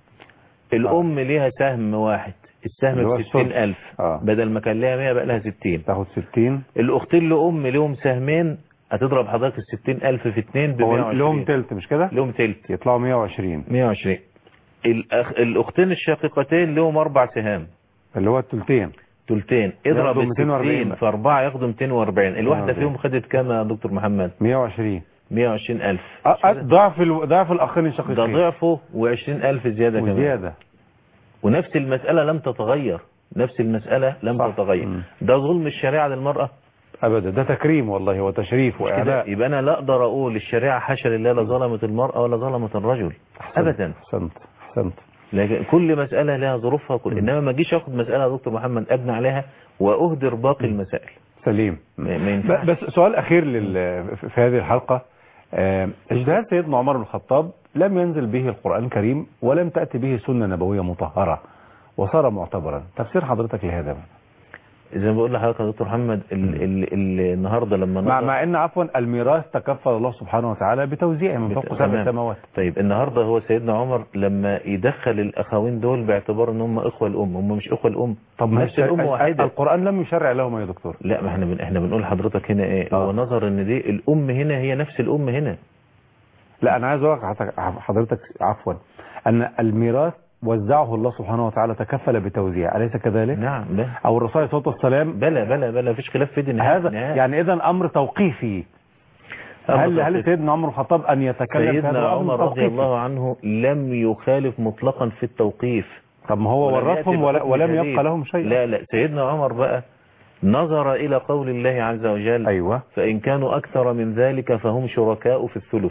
S2: الأم ليها سهم واحد السهم
S1: اللي هو
S2: ب 60
S1: السدس.
S2: ألف
S1: اه
S2: بدل ما كان ليها 100 بقى لها 60
S1: تاخد ستين
S2: الأختين لأم لهم سهمين هتضرب حضرتك ال 60 ألف في 2 ب
S1: هو
S2: 120
S1: لهم تلت مش كده
S2: لهم تلت
S1: يطلعوا 120
S2: 120 الأخ... الأختين الشقيقتين لهم أربع سهام
S1: اللي هو التلتين
S2: تلتين اضرب
S1: ياخدوا
S2: ال
S1: 240
S2: 60 في 4 ياخدوا 240 الواحدة
S1: 240.
S2: فيهم خدت كام يا دكتور محمد
S1: 120
S2: 120000
S1: أ- أ- ضعف ال- ضعف الاخين الشقيقين
S2: ده ضعفه و20000 زيادة كمان
S1: وزياده
S2: ونفس المسألة لم تتغير نفس المسألة لم
S1: صح.
S2: تتغير
S1: مم.
S2: ده ظلم الشريعة للمرأة
S1: ابدا ده تكريم والله وتشريف
S2: مش كده
S1: واعلاء
S2: يبقى انا لا اقدر اقول الشريعة حاشا لله لا ظلمت المرأة ولا ظلمت الرجل ابدا
S1: احسنت احسنت
S2: لكن كل مسألة لها ظروفها كل انما ما اجيش اخد مسألة يا دكتور محمد ابني عليها واهدر باقي المسائل
S1: سليم
S2: ما ما
S1: ب-
S2: ينفعش
S1: بس سؤال اخير لل... في هذه الحلقه آه، اجتهاد سيدنا عمر بن الخطاب لم ينزل به القران الكريم ولم تاتي به سنه نبويه مطهره وصار معتبرا تفسير حضرتك لهذا
S2: زي ما بقول لحضرتك يا دكتور محمد ال ال ال النهارده لما
S1: مع,
S2: نظر-
S1: مع ان عفوا الميراث تكفل الله سبحانه وتعالى بتوزيعه من فوق سبع
S2: تمام.
S1: سماوات
S2: طيب النهارده هو سيدنا عمر لما يدخل الاخوين دول باعتبار ان هم اخوه الام هم مش اخوه الام
S1: طب ما
S2: نفس
S1: هي-
S2: الام
S1: ال-
S2: واحده
S1: القران لم يشرع لهم يا دكتور
S2: لا ما احنا بن... احنا بنقول لحضرتك هنا ايه
S1: آه.
S2: هو نظر ان دي الام هنا هي نفس الام هنا
S1: لا انا عايز اقول لك حضرتك عفوا ان الميراث وزعه الله سبحانه وتعالى تكفل بتوزيع اليس كذلك
S2: نعم بلى
S1: او الرسول عليه الصلاه والسلام
S2: بلى بلى بلى مفيش خلاف في دي نهائي
S1: هذا
S2: نهائي.
S1: يعني اذا امر توقيفي
S2: أمر
S1: هل هل
S2: توقيفي.
S1: سيدنا عمر الخطاب ان يتكلم في
S2: سيدنا
S1: هذا الامر
S2: عمر رضي
S1: توقيفي
S2: الله عنه لم يخالف مطلقا في التوقيف
S1: طب ما هو
S2: ولم
S1: ورثهم
S2: يأتي
S1: ولا
S2: بحكم
S1: ولم
S2: جديد.
S1: يبقى لهم شيء
S2: لا لا سيدنا عمر بقى نظر إلى قول الله عز وجل
S1: ايوه
S2: فإن كانوا أكثر من ذلك فهم شركاء في الثلث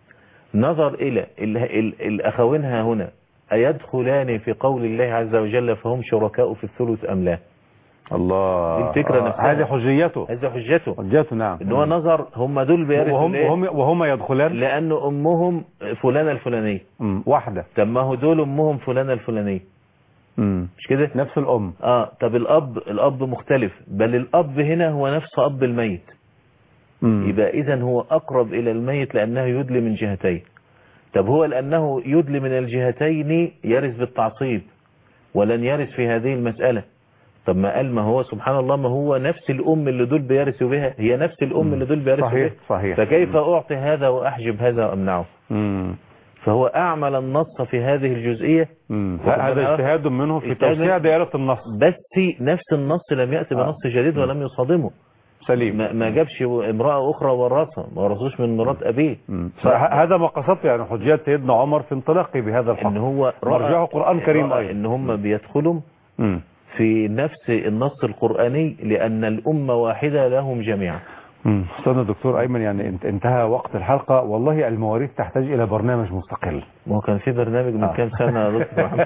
S2: نظر إلى ال ال الأخوين ها هنا أيدخلان في قول الله عز وجل فهم شركاء في الثلث أم لا
S1: الله
S2: دي الفكرة
S1: آه،
S2: نفسها.
S1: هذه حجيته
S2: هذا حجته
S1: حجيته نعم
S2: إن هو نظر هم دول بيرثوا
S1: وهم
S2: ليه؟
S1: وهم وهم يدخلان
S2: لأن أمهم فلانة الفلانية
S1: مم، واحده
S2: طب ما هو دول أمهم فلانة الفلانية
S1: مم.
S2: مش كده
S1: نفس الام
S2: اه طب الاب الاب مختلف بل الاب هنا هو نفس اب الميت
S1: مم.
S2: يبقى اذا هو اقرب الى الميت لانه يدلي من جهتين طب هو لانه يدلي من الجهتين يرث بالتعصيب ولن يرث في هذه المسألة طب ما قال ما هو سبحان الله ما هو نفس الام اللي دول بيرثوا بها هي نفس الام اللي دول بيرثوا
S1: صحيح
S2: بها
S1: صحيح
S2: فكيف اعطي هذا واحجب هذا وامنعه
S1: مم.
S2: فهو اعمل النص في هذه الجزئية
S1: مم.
S2: واخد
S1: هذا
S2: بالك؟
S1: اجتهاد منه في
S2: اجتهاد
S1: توسيع
S2: من-
S1: دائره النص
S2: بس نفس النص لم يأتي
S1: آه.
S2: بنص جديد ولم يصادمه
S1: سليم
S2: ما, ما جابش امرأة أخرى ورثها ما ورثوش من مرات أبيه
S1: مم. فه- هذا ما قصدت يعني حجيات سيدنا عمر في انطلاقه بهذا
S2: إن
S1: الحق
S2: هو
S1: مرجعه قرآن كريم
S2: رأى
S1: أيضا.
S2: إن هم بيدخلوا
S1: مم.
S2: في نفس النص القرآني لأن الأمة واحدة لهم جميعا
S1: مم. استاذ دكتور ايمن يعني انت- انتهى وقت الحلقه والله المواريث تحتاج الى برنامج مستقل
S2: ما هو كان في برنامج من
S1: آه.
S2: كام سنة يا دكتور محمد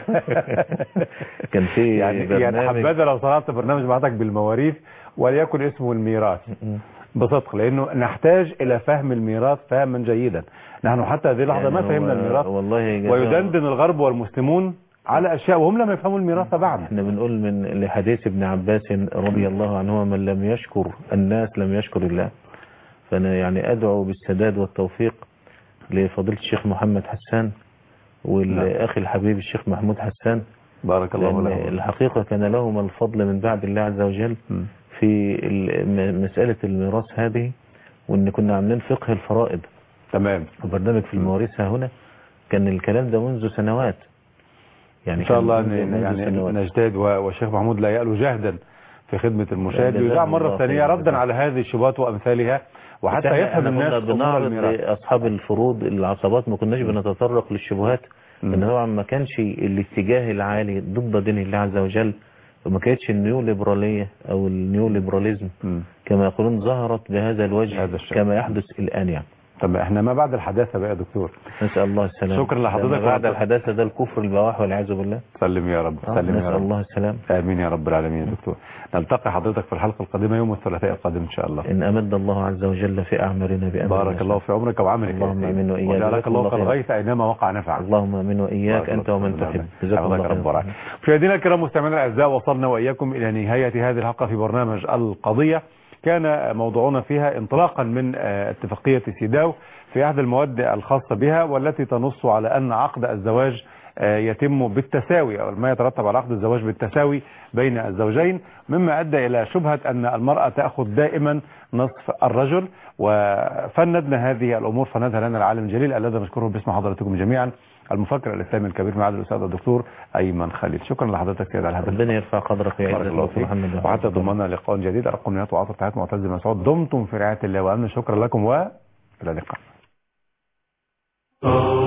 S2: كان في
S1: يعني يعني
S2: برنامج
S1: حبذا لو صنعت برنامج معك بالمواريث وليكن اسمه الميراث
S2: م-
S1: بصدق لانه نحتاج الى فهم الميراث فهما جيدا نحن حتى هذه اللحظه
S2: يعني
S1: ما
S2: هو-
S1: فهمنا الميراث
S2: والله جزاه-
S1: ويدندن الغرب والمسلمون على اشياء وهم لم يفهموا الميراث بعد
S2: احنا بنقول من لحديث ابن عباس رضي الله عنهما من لم يشكر الناس لم يشكر الله فانا يعني ادعو بالسداد والتوفيق لفضيلة الشيخ محمد حسان والاخ الحبيب الشيخ محمود حسان
S1: بارك الله
S2: لأن
S1: لهم
S2: الحقيقة كان لهم الفضل من بعد الله عز وجل
S1: مم.
S2: في ال- م- مسألة الميراث هذه وان كنا عاملين فقه الفرائض
S1: تمام
S2: وبرنامج في المواريث ها هنا كان الكلام ده منذ سنوات يعني
S1: ان شاء
S2: كان
S1: الله
S2: منذ-
S1: ن-
S2: منذ
S1: يعني
S2: سنوات.
S1: نجتهد و- والشيخ محمود لا يألو جهدا في خدمة المشاهد
S2: جزاكم
S1: يذاع مرة
S2: الله
S1: ثانية
S2: خيرا.
S1: ردا على هذه الشبهات وأمثالها وحتى
S2: إحنا-
S1: يفهم
S2: إحنا
S1: الناس
S2: كنا
S1: أمور
S2: بنعرض
S1: الميراث
S2: لاصحاب الفروض العصابات ما كناش بنتطرق للشبهات
S1: مم.
S2: ان طبعا ما كانش الاتجاه العالي ضد دين الله عز وجل وما كانتش النيو ليبراليه او النيو ليبراليزم
S1: مم.
S2: كما يقولون ظهرت بهذا الوجه
S1: هذا الشكل.
S2: كما يحدث الان يعني
S1: طب احنا ما بعد الحداثة بقى يا دكتور
S2: نسال الله السلامه
S1: شكرا لحضرتك
S2: لأن بعد
S1: ورحمة-
S2: الحداثه ده الكفر البواح والعياذ بالله
S1: سلم يا رب
S2: آه،
S1: سلم يا
S2: نسال
S1: رب
S2: الله السلام
S1: آمين يا رب العالمين يا دكتور نلتقي حضرتك في الحلقة القادمة يوم الثلاثاء القادم إن شاء الله
S2: ان امد الله عز وجل في اعمارنا بامر
S1: بارك الله في عمرك وعملك يا
S2: اللهم
S1: سيدي.
S2: آمين وإياك.
S1: وجعلك
S2: جزاكم
S1: الله
S2: الله خيرا.
S1: كالغيث أينما وقع نفعا
S2: اللهم امين واياك
S1: بارك
S2: انت
S1: الله
S2: ومن
S1: فيك.
S2: تحب
S1: آمين.
S2: جزاكم
S1: حفظك
S2: الله
S1: رب
S2: خيرا
S1: ورعاك. مشاهدينا الكرام مستمعينا الاعزاء وصلنا واياكم الى نهايه هذه الحلقه في برنامج القضيه كان موضوعنا فيها انطلاقا من آه، اتفاقيه سيداو في احد المواد الخاصه بها والتي تنص على ان عقد الزواج آه، يتم بالتساوي او ما يترتب على عقد الزواج بالتساوي بين الزوجين مما ادى الى شبهه ان المراه تاخذ دائما نصف الرجل وفندنا هذه الامور فندها لنا العالم الجليل الذي نشكره باسم حضراتكم جميعا المفكر الاسلامي الكبير معالي الاستاذ الدكتور ايمن خليل شكرا لحضرتك سيد على هذا
S2: ربنا يرفع قدرك يا
S1: بارك
S2: عزة
S1: الله
S2: الله
S1: فيك
S2: محمد
S1: وحتى ضمنا لقاء جديد ارقام نهاية وعطف تحيات معتز مسعود دمتم في رعايه الله وامن شكرا لكم والى اللقاء